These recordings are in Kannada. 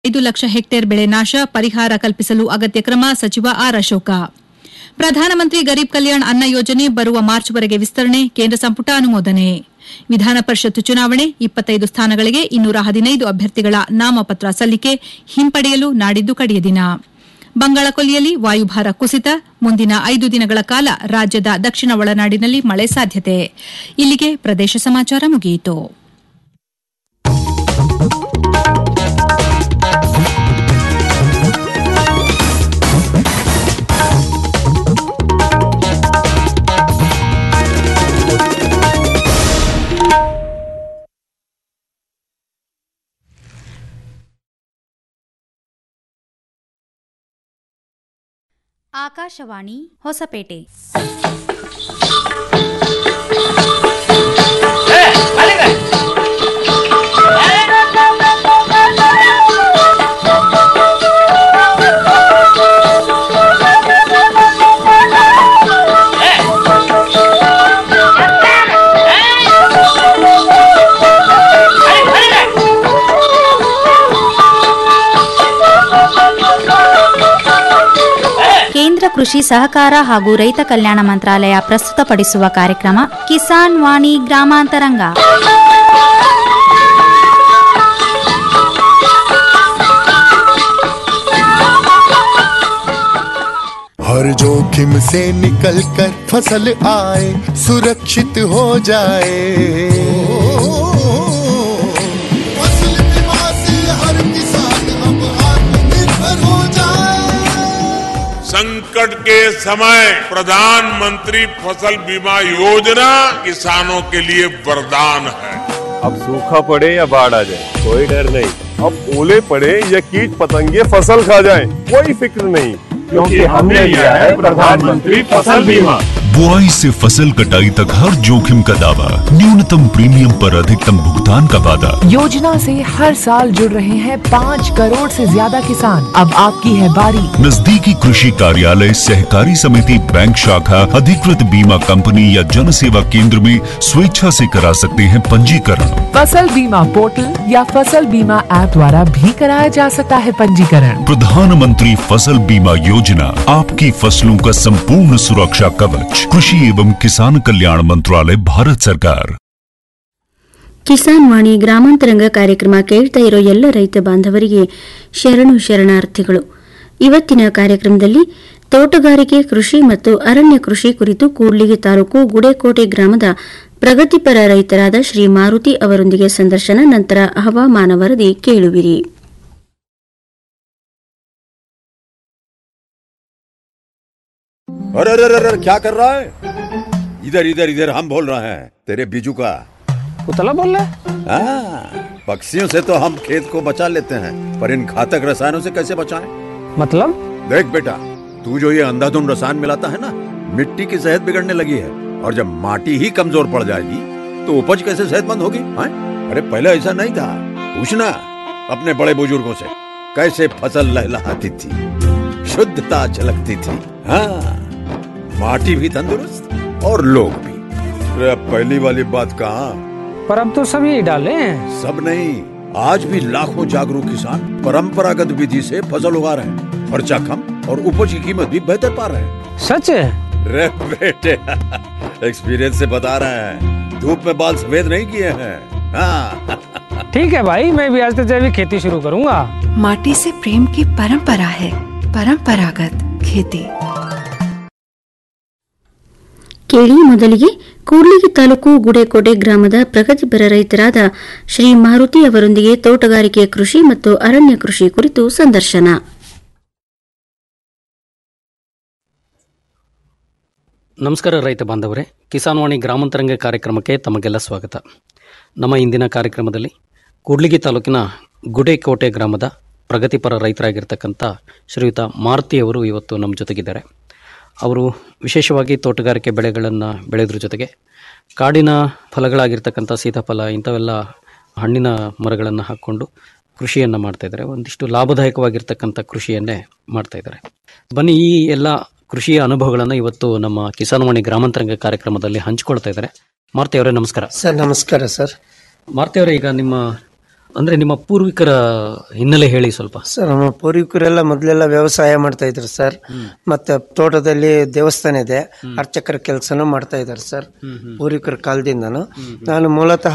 ಐದು ಲಕ್ಷ ಹೆಕ್ಟೇರ್ ಬೆಳೆ ನಾಶ ಪರಿಹಾರ ಕಲ್ಪಿಸಲು ಅಗತ್ಯ ಕ್ರಮ ಸಚಿವ ಆರ್ ಅಶೋಕ ಪ್ರಧಾನಮಂತ್ರಿ ಗರೀಬ್ ಕಲ್ಯಾಣ್ ಅನ್ನ ಯೋಜನೆ ಬರುವ ಮಾರ್ಚ್ವರೆಗೆ ವಿಸ್ತರಣೆ ಕೇಂದ್ರ ಸಂಪುಟ ಅನುಮೋದನೆ ವಿಧಾನ ಪರಿಷತ್ ಚುನಾವಣೆ ಇಪ್ಪತ್ತೈದು ಸ್ಥಾನಗಳಿಗೆ ಇನ್ನೂರ ಹದಿನೈದು ಅಭ್ಯರ್ಥಿಗಳ ನಾಮಪತ್ರ ಸಲ್ಲಿಕೆ ಹಿಂಪಡೆಯಲು ನಾಡಿದ್ದು ಕಡೆಯ ದಿನ ಬಂಗಾಳಕೊಲ್ಲಿಯಲ್ಲಿ ವಾಯುಭಾರ ಕುಸಿತ ಮುಂದಿನ ಐದು ದಿನಗಳ ಕಾಲ ರಾಜ್ಯದ ದಕ್ಷಿಣ ಒಳನಾಡಿನಲ್ಲಿ ಮಳೆ ಸಾಧ್ಯತೆ ಇಲ್ಲಿಗೆ ಪ್ರದೇಶ ಸಮಾಚಾರ ಮುಗಿಯಿತು ಆಕಾಶವಾಣಿ ಹೊಸಪೇಟೆ ಕೇಂದ್ರ ಕೃಷಿ ಸಹಕಾರ ಹಾಗೂ ರೈತ ಕಲ್ಯಾಣ ಮಂತ್ರಾಲಯ ಪ್ರಸ್ತುತಪಡಿಸುವ ಕಾರ್ಯಕ್ರಮ ಕಿಸಾನ್ ವಾಣಿ ಗ್ರಾಮಾಂತರಂಗ हर जोखिम से निकल कर फसल आए सुरक्षित हो जाए फसल बीमा से हर किसान अब आत्मनिर्भर हो जाए संकट के समय प्रधानमंत्री फसल बीमा योजना किसानों के लिए वरदान है अब सूखा पड़े या बाढ़ आ जाए कोई डर नहीं अब ओले पड़े या कीट पतंगे फसल खा जाए कोई फिक्र नहीं क्योंकि हमने लिया है प्रधानमंत्री फसल बीमा बुआई से फसल कटाई तक हर जोखिम का दावा न्यूनतम प्रीमियम पर अधिकतम भुगतान का वादा योजना से हर साल जुड़ रहे हैं पाँच करोड़ से ज्यादा किसान अब आपकी है बारी नजदीकी कृषि कार्यालय सहकारी समिति बैंक शाखा अधिकृत बीमा कंपनी या जन सेवा केंद्र में स्वेच्छा से करा सकते हैं पंजीकरण फसल बीमा पोर्टल या फसल बीमा ऐप द्वारा भी कराया जा सकता है पंजीकरण प्रधानमंत्री फसल बीमा योजना आपकी फसलों का संपूर्ण सुरक्षा कवच कृषि एवं किसान कल्याण मंत्रालय भारत सरकार ಕಿಸಾನ್ ವಾಣಿ ಗ್ರಾಮಾಂತರಂಗ ಕಾರ್ಯಕ್ರಮ ಕೇಳ್ತಾ ಇರೋ ಎಲ್ಲ ರೈತ ಬಾಂಧವರಿಗೆ ಶರಣು ಶರಣಾರ್ಥಿಗಳು ಇವತ್ತಿನ ಕಾರ್ಯಕ್ರಮದಲ್ಲಿ ತೋಟಗಾರಿಕೆ ಕೃಷಿ ಮತ್ತು ಅರಣ್ಯ ಕೃಷಿ ಕುರಿತು ಕೂಡ್ಲಿಗಿ ತಾಲೂಕು ಗುಡೇಕೋಟೆ ಗ್ರಾಮದ ಪ್ರಗತಿಪರ ರೈತರಾದ ಶ್ರೀ ಮಾರುತಿ ಅವರೊಂದಿಗೆ ಸಂದರ್ಶನ ನಂತರ ಹವಾಮಾನ ವರದಿ ಕೇಳುವಿರಿ अरे अरे अरे अरे, क्या कर रहा है इधर इधर इधर हम बोल रहे हैं तेरे बीजू का पुतला बोल रहा है हाँ, पक्षियों से तो हम खेत को बचा लेते हैं पर इन घातक रसायनों से कैसे बचाएं? मतलब देख बेटा तू जो ये अंधाधुंध रसायन मिलाता है ना मिट्टी की सेहत बिगड़ने लगी है और जब माटी ही कमजोर पड़ जाएगी तो उपज कैसे सेहतमंद होगी हाँ? अरे पहले ऐसा नहीं था पूछना अपने बड़े बुजुर्गों से कैसे फसल लहलहाती थी शुद्धता झलकती थी हाँ माटी भी तंदुरुस्त और लोग भी अरे अब पहली वाली बात कहाँ पर अब तो सब यही डाले हैं सब नहीं आज भी लाखों जागरूक किसान परंपरागत विधि से फसल उगा रहे हैं खर्चा कम और उपज की कीमत भी बेहतर पा रहे हैं सच है रे बेटे एक्सपीरियंस से बता रहे हैं धूप में बाल सफेद नहीं किए हैं हाँ ठीक है भाई मैं भी आज से जैविक खेती शुरू करूंगा माटी से प्रेम की परंपरा है परंपरागत खेती ಕೇಳಿ ಮೊದಲಿಗೆ ಕೂಡ್ಲಿಗಿ ತಾಲೂಕು ಗುಡೇಕೋಟೆ ಗ್ರಾಮದ ಪ್ರಗತಿಪರ ರೈತರಾದ ಶ್ರೀ ಮಾರುತಿ ಅವರೊಂದಿಗೆ ತೋಟಗಾರಿಕೆ ಕೃಷಿ ಮತ್ತು ಅರಣ್ಯ ಕೃಷಿ ಕುರಿತು ಸಂದರ್ಶನ ನಮಸ್ಕಾರ ರೈತ ಬಾಂಧವರೇ ಕಿಸಾನ್ ವಾಣಿ ಗ್ರಾಮಾಂತರಂಗ ಕಾರ್ಯಕ್ರಮಕ್ಕೆ ತಮಗೆಲ್ಲ ಸ್ವಾಗತ ನಮ್ಮ ಇಂದಿನ ಕಾರ್ಯಕ್ರಮದಲ್ಲಿ ಕೂಡ್ಲಿಗಿ ತಾಲೂಕಿನ ಗುಡೇಕೋಟೆ ಗ್ರಾಮದ ಪ್ರಗತಿಪರ ರೈತರಾಗಿರ್ತಕ್ಕಂಥ ಶ್ರೀಯುತ ಮಾರುತಿ ಅವರು ಇವತ್ತು ನಮ್ಮ ಜೊತೆಗಿದ್ದಾರೆ ಅವರು ವಿಶೇಷವಾಗಿ ತೋಟಗಾರಿಕೆ ಬೆಳೆಗಳನ್ನು ಬೆಳೆಯೋದ್ರ ಜೊತೆಗೆ ಕಾಡಿನ ಫಲಗಳಾಗಿರ್ತಕ್ಕಂಥ ಸೀತಾಫಲ ಇಂಥವೆಲ್ಲ ಹಣ್ಣಿನ ಮರಗಳನ್ನು ಹಾಕ್ಕೊಂಡು ಕೃಷಿಯನ್ನು ಮಾಡ್ತಾ ಇದ್ದಾರೆ ಒಂದಿಷ್ಟು ಲಾಭದಾಯಕವಾಗಿರ್ತಕ್ಕಂಥ ಕೃಷಿಯನ್ನೇ ಮಾಡ್ತಾ ಇದ್ದಾರೆ ಬನ್ನಿ ಈ ಎಲ್ಲ ಕೃಷಿಯ ಅನುಭವಗಳನ್ನು ಇವತ್ತು ನಮ್ಮ ಕಿಸಾನ್ವಾಣಿ ಗ್ರಾಮಾಂತರಂಗ ಕಾರ್ಯಕ್ರಮದಲ್ಲಿ ಹಂಚಿಕೊಳ್ತಾ ಇದ್ದಾರೆ ಮಾರುತಿ ಅವರೇ ನಮಸ್ಕಾರ ಸರ್ ನಮಸ್ಕಾರ ಸರ್ ಮಾರುತಿ ಅವರೇ ಈಗ ನಿಮ್ಮ ಅಂದ್ರೆ ನಿಮ್ಮ ಪೂರ್ವಿಕರ ಹಿನ್ನೆಲೆ ಹೇಳಿ ಸ್ವಲ್ಪ ಸರ್ ನಮ್ಮ ಪೂರ್ವಿಕರೆಲ್ಲ ಮೊದಲೆಲ್ಲ ವ್ಯವಸಾಯ ಮಾಡ್ತಾ ಇದ್ರು ಸರ್ ಮತ್ತೆ ತೋಟದಲ್ಲಿ ದೇವಸ್ಥಾನ ಇದೆ ಅರ್ಚಕರ ಕೆಲಸನೂ ಮಾಡ್ತಾ ಇದ್ದಾರೆ ಸರ್ ಪೂರ್ವಿಕರ ಕಾಲದಿಂದನು ನಾನು ಮೂಲತಃ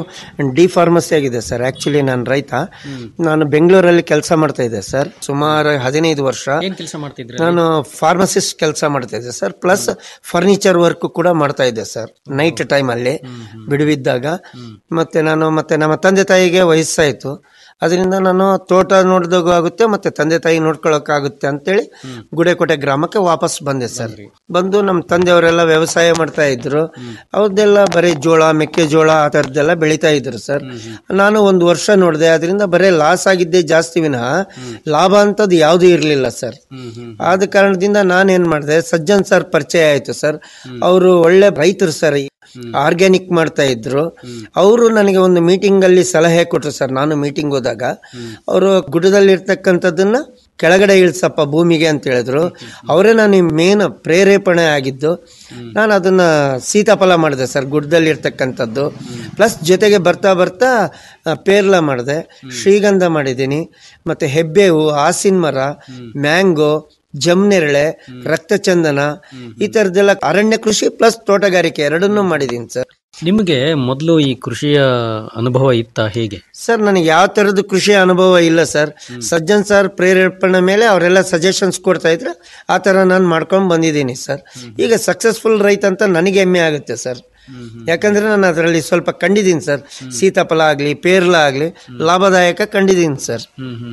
ಡಿ ಫಾರ್ಮಸಿ ಆಗಿದೆ ಸರ್ ಆಕ್ಚುಲಿ ನಾನು ರೈತ ನಾನು ಬೆಂಗಳೂರಲ್ಲಿ ಕೆಲಸ ಮಾಡ್ತಾ ಇದ್ದೆ ಸರ್ ಸುಮಾರು ಹದಿನೈದು ವರ್ಷ ಏನ್ ಕೆಲಸ ಮಾಡ್ತಿದ್ರೆ ನಾನು ಫಾರ್ಮಸಿಸ್ಟ್ ಕೆಲಸ ಮಾಡ್ತಾ ಇದ್ದೆ ಸರ್ ಪ್ಲಸ್ ಫರ್ನಿಚರ್ ವರ್ಕ್ ಕೂಡ ಮಾಡ್ತಾ ಇದ್ದೆ ಸರ್ ನೈಟ್ ಟೈಮ್ ಅಲ್ಲಿ ಬಿಡುವಿದ್ದಾಗ ಮತ್ತೆ ನಾನು ಮತ್ತೆ ನಮ್ಮ ತಂದೆ ತಾಯಿಗೆ ವಯಸ್ಸಾಯಿತು ಅದರಿಂದ ನಾನು ತೋಟ ನೋಡಿದಾಗೂ ಆಗುತ್ತೆ ಮತ್ತೆ ತಂದೆ ತಾಯಿ ನೋಡ್ಕೊಳಕ್ಕಾಗುತ್ತೆ ಅಂತೇಳಿ ಗುಡೇಕೋಟೆ ಗ್ರಾಮಕ್ಕೆ ವಾಪಸ್ ಬಂದೆ ಸರ್ ಬಂದು ನಮ್ಮ ತಂದೆಯವರೆಲ್ಲ ವ್ಯವಸಾಯ ಮಾಡ್ತಾ ಇದ್ರು ಅವ್ರದ್ದೆಲ್ಲ ಬರೀ ಜೋಳ ಮೆಕ್ಕೆಜೋಳ ಆ ಥರದ್ದೆಲ್ಲ ಬೆಳೀತಾ ಇದ್ರು ಸರ್ ನಾನು ಒಂದು ವರ್ಷ ನೋಡಿದೆ ಅದರಿಂದ ಬರೀ ಲಾಸ್ ಆಗಿದ್ದೆ ಜಾಸ್ತಿ ವಿನಃ ಲಾಭ ಅಂತದ್ದು ಯಾವುದೂ ಇರಲಿಲ್ಲ ಸರ್ ಆದ ಕಾರಣದಿಂದ ನಾನೇನ್ ಮಾಡಿದೆ ಸಜ್ಜನ್ ಸರ್ ಪರಿಚಯ ಆಯ್ತು ಸರ್ ಅವರು ಒಳ್ಳೆ ರೈತರು ಸರ್ ಆರ್ಗ್ಯಾನಿಕ್ ಮಾಡ್ತಾ ಇದ್ರು ಅವರು ನನಗೆ ಒಂದು ಮೀಟಿಂಗ್ ಅಲ್ಲಿ ಸಲಹೆ ಕೊಟ್ರು ಸರ್ ನಾನು ಮೀಟಿಂಗ್ ಹೋದಾಗ ಅವರು ಗುಡ್ಡದಲ್ಲಿ ಇರ್ತಕ್ಕಂಥದ್ದನ್ನ ಕೆಳಗಡೆ ಇಳಿಸಪ್ಪ ಭೂಮಿಗೆ ಅಂತ ಹೇಳಿದ್ರು ಅವರೇ ನಾನು ಮೇನ್ ಪ್ರೇರೇಪಣೆ ಆಗಿದ್ದು ನಾನು ಅದನ್ನ ಸೀತಾಫಲ ಮಾಡಿದೆ ಸರ್ ಗುಡ್ಡದಲ್ಲಿ ಇರ್ತಕ್ಕಂಥದ್ದು ಪ್ಲಸ್ ಜೊತೆಗೆ ಬರ್ತಾ ಬರ್ತಾ ಆ, ಪೇರ್ಲ ಮಾಡಿದೆ ಶ್ರೀಗಂಧ ಮಾಡಿದ್ದೀನಿ ಮತ್ತೆ ಹೆಬ್ಬೇವು ಹಾಸಿನ ಮರ ಮ್ಯಾಂಗೋ ಜಮ್ನೆರಳೆ ರಕ್ತಚಂದನ ಈ ತರದೆಲ್ಲ ಅರಣ್ಯ ಕೃಷಿ ಪ್ಲಸ್ ತೋಟಗಾರಿಕೆ ಎರಡನ್ನೂ ಮಾಡಿದ್ದೀನಿ ಸರ್ ನಿಮಗೆ ಮೊದಲು ಈ ಕೃಷಿಯ ಅನುಭವ ಇತ್ತ ಹೇಗೆ ಸರ್ ನನಗೆ ಯಾವ ತರದ ಕೃಷಿ ಅನುಭವ ಇಲ್ಲ ಸರ್ ಸಜ್ಜನ್ ಸರ್ ಪ್ರೇರೇಪಣೆ ಮೇಲೆ ಅವರೆಲ್ಲ ಸಜೆಷನ್ಸ್ ಕೊಡ್ತಾ ಇದ್ರೆ ಆ ತರ ನಾನು ಮಾಡ್ಕೊಂಡು ಬಂದಿದ್ದೀನಿ ಸರ್ ಈಗ ಸಕ್ಸಸ್ಫುಲ್ ರೈತ ಅಂತ ನನಗೆ ಹೆಮ್ಮೆ ಆಗುತ್ತೆ ಸರ್ ಯಾಕಂದ್ರೆ ನಾನು ಅದರಲ್ಲಿ ಸ್ವಲ್ಪ ಕಂಡಿದ್ದೀನಿ ಸರ್ ಸೀತಾಫಲ ಆಗ್ಲಿ ಪೇರ್ಲ ಆಗ್ಲಿ ಲಾಭದಾಯಕ ಕಂಡಿದ್ದೀನಿ ಸರ್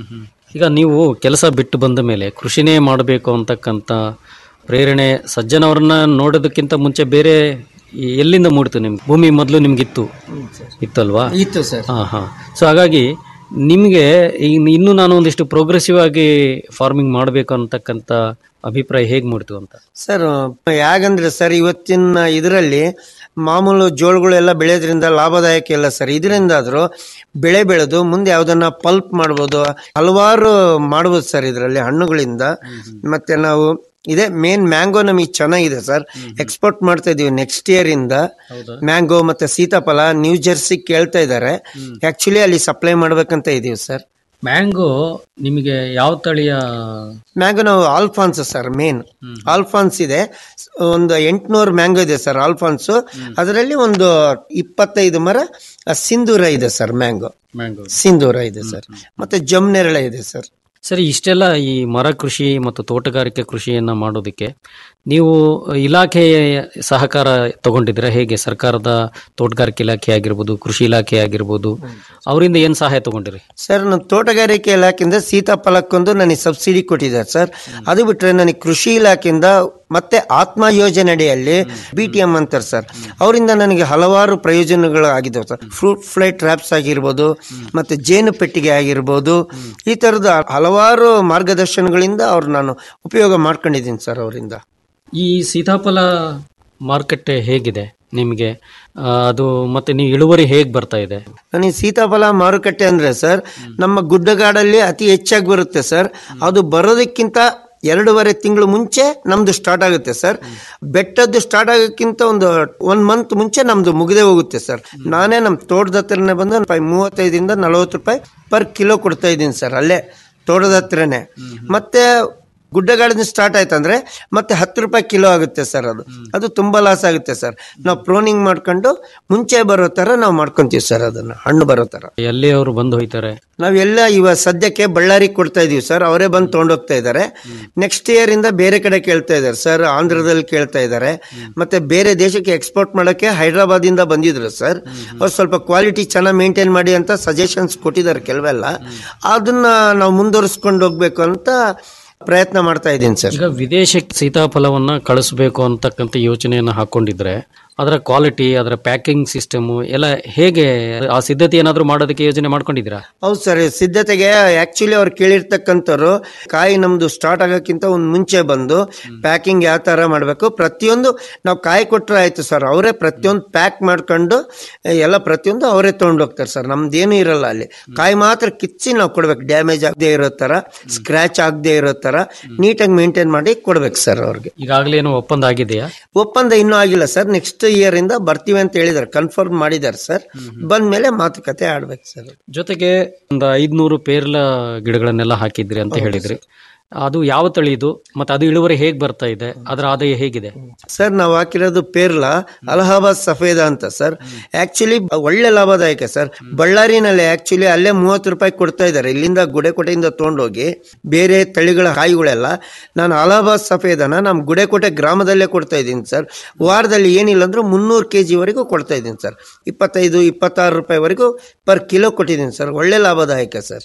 ಈಗ ನೀವು ಕೆಲಸ ಬಿಟ್ಟು ಬಂದ ಮೇಲೆ ಕೃಷಿನೇ ಮಾಡಬೇಕು ಅಂತಕ್ಕಂಥ ಪ್ರೇರಣೆ ಸಜ್ಜನವ್ರನ್ನ ನೋಡೋದಕ್ಕಿಂತ ಮುಂಚೆ ಬೇರೆ ಈ- ಎಲ್ಲಿಂದ ಮೂಡಿತು ನಿಮ್ಗೆ ಭೂಮಿ ಮೊದಲು ನಿಮ್ಗಿತ್ತು ಇತ್ತಲ್ವಾ ಇತ್ತು ಸರ್ ಹಾ ಹಾ ಸೊ ಹಾಗಾಗಿ ನಿಮಗೆ ಇನ್ನೂ ನಾನು ಒಂದಿಷ್ಟು ಪ್ರೋಗ್ರೆಸಿವ್ ಆಗಿ ಫಾರ್ಮಿಂಗ್ ಮಾಡಬೇಕು ಅಂತಕ್ಕಂಥ ಅಭಿಪ್ರಾಯ ಹೇಗೆ ಮೂಡಿತು ಅಂತ ಸರ್ ಯಾಗಂದ್ರೆ ಸರ್ ಇವತ್ತಿನ ಇದರಲ್ಲಿ ಮಾಮೂಲು ಜೋಳಗಳೆಲ್ಲ ಬೆಳೆಯೋದ್ರಿಂದ ಲಾಭದಾಯಕ ಇಲ್ಲ ಸರ್ ಇದರಿಂದಾದ್ರೂ ಬೆಳೆ ಬೆಳೆದು ಮುಂದೆ ಯಾವ್ದನ್ನ ಪಲ್ಪ್ ಮಾಡ್ಬೋದು ಹಲವಾರು ಮಾಡ್ಬೋದು ಸರ್ ಇದರಲ್ಲಿ ಹಣ್ಣುಗಳಿಂದ ಮತ್ತೆ ನಾವು ಇದೇ ಮೇನ್ ಮ್ಯಾಂಗೋ ನಮಗೆ ಚೆನ್ನಾಗಿದೆ ಸರ್ ಎಕ್ಸ್ಪೋರ್ಟ್ ಮಾಡ್ತಾ ಇದೀವಿ ನೆಕ್ಸ್ಟ್ ಇಯರ್ ಇಂದ ಮ್ಯಾಂಗೋ ಮತ್ತೆ ಸೀತಾಫಲ ನ್ಯೂ ಜೆರ್ಸಿ ಕೇಳ್ತಾ ಇದ್ದಾರೆ ಆಕ್ಚುಲಿ ಅಲ್ಲಿ ಸಪ್ಲೈ ಮಾಡ್ಬೇಕಂತ ಇದೀವಿ ಸರ್ ಮ್ಯಾಂಗೋ ನಿಮಗೆ ಯಾವ ತಳಿಯ ಮ್ಯಾಂಗೋ ನಾವು ಆಲ್ಫಾನ್ಸ್ ಸರ್ ಮೇನ್ ಆಲ್ಫಾನ್ಸ್ ಇದೆ ಒಂದು ಎಂಟ್ನೂರು ಮ್ಯಾಂಗೋ ಇದೆ ಸರ್ ಆಲ್ಫಾನ್ಸ್ ಅದರಲ್ಲಿ ಒಂದು ಇಪ್ಪತ್ತೈದು ಮರ ಆ, ಸಿಂಧೂರ ಇದೆ ಸರ್ ಮ್ಯಾಂಗೋ ಮ್ಯಾಂಗೋ ಸಿಂಧೂರ ಇದೆ ಸರ್ ಮತ್ತೆ ಜಮ್ನೆರಳೆ ಇದೆ ಸರ್ ಸರಿ ಇಷ್ಟೆಲ್ಲ ಈ ಮರ ಕೃಷಿ ಮತ್ತು ತೋಟಗಾರಿಕೆ ಕೃಷಿಯನ್ನ ಮಾಡೋದಕ್ಕೆ ನೀವು ಇಲಾಖೆಯ ಸಹಕಾರ ತಗೊಂಡಿದ್ದೀರಾ ಹೇಗೆ ಸರ್ಕಾರದ ತೋಟಗಾರಿಕೆ ಇಲಾಖೆ ಆಗಿರ್ಬೋದು ಕೃಷಿ ಇಲಾಖೆ ಆಗಿರ್ಬೋದು ಅವರಿಂದ ಏನು ಸಹಾಯ ತಗೊಂಡಿರಿ ಸರ್ ನಾನು ತೋಟಗಾರಿಕೆ ಇಲಾಖೆಯಿಂದ ಸೀತಾಫಲಕ್ಕೊಂದು ನನಗೆ ಸಬ್ಸಿಡಿ ಕೊಟ್ಟಿದ್ದಾರೆ ಸರ್ ಅದು ಬಿಟ್ರೆ ನನಗೆ ಕೃಷಿ ಇಲಾಖೆಯಿಂದ ಮತ್ತೆ ಆತ್ಮ ಯೋಜನೆ ಅಡಿಯಲ್ಲಿ ಬಿ ಟಿ ಎಂ ಅಂತಾರೆ ಸರ್ ಅವರಿಂದ ನನಗೆ ಹಲವಾರು ಪ್ರಯೋಜನಗಳು ಆಗಿದ್ದಾವೆ ಸರ್ ಫ್ರೂಟ್ ಫ್ಲೈ ಟ್ರ್ಯಾಪ್ಸ್ ಆಗಿರ್ಬೋದು ಮತ್ತೆ ಜೇನು ಪೆಟ್ಟಿಗೆ ಆಗಿರ್ಬೋದು ಈ ಥರದ ಹಲವಾರು ಮಾರ್ಗದರ್ಶನಗಳಿಂದ ಅವ್ರು ನಾನು ಉಪಯೋಗ ಮಾಡ್ಕೊಂಡಿದ್ದೀನಿ ಸರ್ ಅವರಿಂದ ಈ ಸೀತಾಫಲ ಮಾರುಕಟ್ಟೆ ಹೇಗಿದೆ ನಿಮಗೆ ಆ, ಅದು ಮತ್ತೆ ನೀವು ಇಳುವರಿ ಹೇಗೆ ಬರ್ತಾ ಇದೆ ನನಗೆ ಸೀತಾಫಲ ಮಾರುಕಟ್ಟೆ ಅಂದ್ರೆ ಸರ್ ನಮ್ಮ ಗುಡ್ಡಗಾಡಲ್ಲಿ ಅತಿ ಹೆಚ್ಚಾಗಿ ಬರುತ್ತೆ ಸರ್ ಅದು ಬರೋದಕ್ಕಿಂತ ಎರಡೂವರೆ ತಿಂಗಳು ಮುಂಚೆ ನಮ್ದು ಸ್ಟಾರ್ಟ್ ಆಗುತ್ತೆ ಸರ್ ಬೆಟ್ಟದ್ದು ಸ್ಟಾರ್ಟ್ ಆಗೋಕ್ಕಿಂತ ಒಂದು ಒನ್ ಮಂತ್ ಮುಂಚೆ ನಮ್ದು ಮುಗಿದೇ ಹೋಗುತ್ತೆ ಸರ್ ನಾನೇ ನಮ್ಮ ತೋಟದ ಹತ್ರನೇ ಬಂದು ರೂಪಾಯಿ ಮೂವತ್ತೈದರಿಂದ ನಲವತ್ತು ರೂಪಾಯಿ ಪರ್ ಕಿಲೋ ಕೊಡ್ತಾ ಇದ್ದೀನಿ ಸರ್ ಅಲ್ಲೇ ತೋಟದ ಹತ್ರನೇ ಮತ್ತೆ ಗುಡ್ಡಗಾಡಿನ ಸ್ಟಾರ್ಟ್ ಆಯ್ತಂದ್ರೆ ಮತ್ತೆ ಹತ್ತು ರೂಪಾಯಿ ಕಿಲೋ ಆಗುತ್ತೆ ಸರ್ ಅದು ಅದು ತುಂಬಾ ಲಾಸ್ ಆಗುತ್ತೆ ಸರ್ ನಾವು ಪ್ರೋನಿಂಗ್ ಮಾಡ್ಕೊಂಡು ಮುಂಚೆ ಬರೋ ತರ ನಾವು ಮಾಡ್ಕೊಂತೀವಿ ಸರ್ ಅದನ್ನ ಹಣ್ಣು ಬರೋ ತರ ಎಲ್ಲಿ ಅವರು ಬಂದು ಹೋಯ್ತಾರೆ ನಾವೆಲ್ಲ ಇವಾಗ ಸದ್ಯಕ್ಕೆ ಬಳ್ಳಾರಿಗೆ ಕೊಡ್ತಾ ಇದೀವಿ ಸರ್ ಅವರೇ ಬಂದು ತೊಗೊಂಡೋಗ್ತಾ ಇದ್ದಾರೆ ನೆಕ್ಸ್ಟ್ ಇಯರ್ ಇಂದ ಬೇರೆ ಕಡೆ ಕೇಳ್ತಾ ಇದ್ದಾರೆ ಸರ್ ಆಂಧ್ರದಲ್ಲಿ ಕೇಳ್ತಾ ಇದ್ದಾರೆ ಮತ್ತೆ ಬೇರೆ ದೇಶಕ್ಕೆ ಎಕ್ಸ್ಪೋರ್ಟ್ ಮಾಡೋಕ್ಕೆ ಹೈದರಾಬಾದ್ ಇಂದ ಬಂದಿದ್ರು ಸರ್ ಅವ್ರು ಸ್ವಲ್ಪ ಕ್ವಾಲಿಟಿ ಚೆನ್ನಾಗಿ ಮೇಂಟೈನ್ ಮಾಡಿ ಅಂತ ಸಜೆಷನ್ಸ್ ಕೊಟ್ಟಿದ್ದಾರೆ ಕೆಲವೆಲ್ಲ ಅದನ್ನ ನಾವು ಮುಂದುವರಿಸ್ಕೊಂಡು ಹೋಗ್ಬೇಕು ಅಂತ ಪ್ರಯತ್ನ ಮಾಡ್ತಾ ಇದ್ದೀನಿ ಸರ್ ಈಗ ವಿದೇಶಕ್ಕೆ ಸೀತಾಫಲವನ್ನ ಕಳಿಸ್ಬೇಕು ಅಂತಕ್ಕಂಥ ಯೋಚನೆಯನ್ನು ಹಾಕೊಂಡಿದ್ರೆ ಅದರ ಕ್ವಾಲಿಟಿ ಅದರ ಪ್ಯಾಕಿಂಗ್ ಸಿಸ್ಟಮ್ ಎಲ್ಲ ಹೇಗೆ ಆ ಸಿದ್ಧತೆ ಏನಾದರೂ ಮಾಡೋದಕ್ಕೆ ಯೋಜನೆ ಮಾಡ್ಕೊಂಡಿದ್ದೀರಾ ಹೌದು ಸರ್ ಸಿದ್ಧತೆಗೆ ಆಕ್ಚುಲಿ ಅವ್ರು ಕೇಳಿರ್ತಕ್ಕಂಥವ್ರು ಕಾಯಿ ನಮ್ದು ಸ್ಟಾರ್ಟ್ ಆಗೋಕ್ಕಿಂತ ಒಂದು ಮುಂಚೆ ಬಂದು ಪ್ಯಾಕಿಂಗ್ ಯಾವ ತರ ಮಾಡಬೇಕು ಪ್ರತಿಯೊಂದು ನಾವು ಕಾಯಿ ಕೊಟ್ಟರೆ ಆಯ್ತು ಸರ್ ಅವರೇ ಪ್ರತಿಯೊಂದು ಪ್ಯಾಕ್ ಮಾಡ್ಕೊಂಡು ಎಲ್ಲ ಪ್ರತಿಯೊಂದು ಅವರೇ ತೊಗೊಂಡೋಗ್ತಾರೆ ಸರ್ ನಮ್ದೇನು ಇರಲ್ಲ ಅಲ್ಲಿ ಕಾಯಿ ಮಾತ್ರ ಕಿಚ್ಚಿ ನಾವು ಕೊಡ್ಬೇಕು ಡ್ಯಾಮೇಜ್ ಆಗದೆ ಇರೋ ತರ ಸ್ಕ್ರಾಚ್ ಆಗದೆ ಇರೋ ತರ ನೀಟಾಗಿ ಮೇಂಟೈನ್ ಮಾಡಿ ಕೊಡ್ಬೇಕು ಸರ್ ಅವ್ರಿಗೆ ಈಗಾಗಲೇ ಏನೋ ಒಪ್ಪಂದ ಆಗಿದೆಯಾ ಒಪ್ಪಂದ ಇನ್ನೂ ಆಗಿಲ್ಲ ಸರ್ ನೆಕ್ಸ್ಟ್ ಇಯರ್ ಇಂದ ಬರ್ತೀವಿ ಅಂತ ಹೇಳಿದ್ದಾರೆ ಕನ್ಫರ್ಮ್ ಮಾಡಿದ್ದಾರೆ ಸರ್ ಬಂದ್ಮೇಲೆ ಮಾತುಕತೆ ಆಡ್ಬೇಕು ಸರ್ ಜೊತೆಗೆ ಒಂದು ಐದ್ನೂರು ಪೇರ್ಲ ಗಿಡಗಳನ್ನೆಲ್ಲ ಹಾಕಿದ್ರಿ ಅಂತ ಹೇಳಿದ್ರಿ ಅದು ಯಾವ ತಳಿ ಇದು ಮತ್ತೆ ಅದು ಇಳುವರಿ ಹೇಗ್ ಬರ್ತಾ ಇದೆ ಅದರ ಆದಾಯ ಹೇಗಿದೆ ಸರ್ ನಾವು ಹಾಕಿರೋದು ಪೇರ್ಲ ಅಲಹಾಬಾದ್ ಸಫೇದ ಅಂತ ಸರ್ ಆಕ್ಚುಲಿ ಒಳ್ಳೆ ಲಾಭದಾಯಕ ಸರ್ ಬಳ್ಳಾರಿನಲ್ಲಿ ಆಕ್ಚುಲಿ ಅಲ್ಲೇ ಮೂವತ್ತು ರೂಪಾಯಿ ಕೊಡ್ತಾ ಇದ್ದಾರೆ ಇಲ್ಲಿಂದ ಗುಡೆಕೋಟೆಯಿಂದ ತೊಗೊಂಡೋಗಿ ಬೇರೆ ತಳಿಗಳ ಕಾಯಿಗಳೆಲ್ಲ ನಾನು ಅಲಹಾಬಾದ್ ಸಫೇದನ ನಮ್ಮ ಗುಡೆಕೋಟೆ ಗ್ರಾಮದಲ್ಲೇ ಕೊಡ್ತಾ ಇದ್ದೀನಿ ಸರ್ ವಾರದಲ್ಲಿ ಏನಿಲ್ಲ ಅಂದ್ರೆ ಮುನ್ನೂರು ಕೆ ಜಿವರೆಗೂ ಕೊಡ್ತಾ ಇದ್ದೀನಿ ಸರ್ ಇಪ್ಪತ್ತೈದು ಇಪ್ಪತ್ತಾರು ರೂಪಾಯಿವರೆಗೂ ಪರ್ ಕಿಲೋ ಕೊಟ್ಟಿದ್ದೀನಿ ಸರ್ ಒಳ್ಳೆ ಲಾಭದಾಯಕ ಸರ್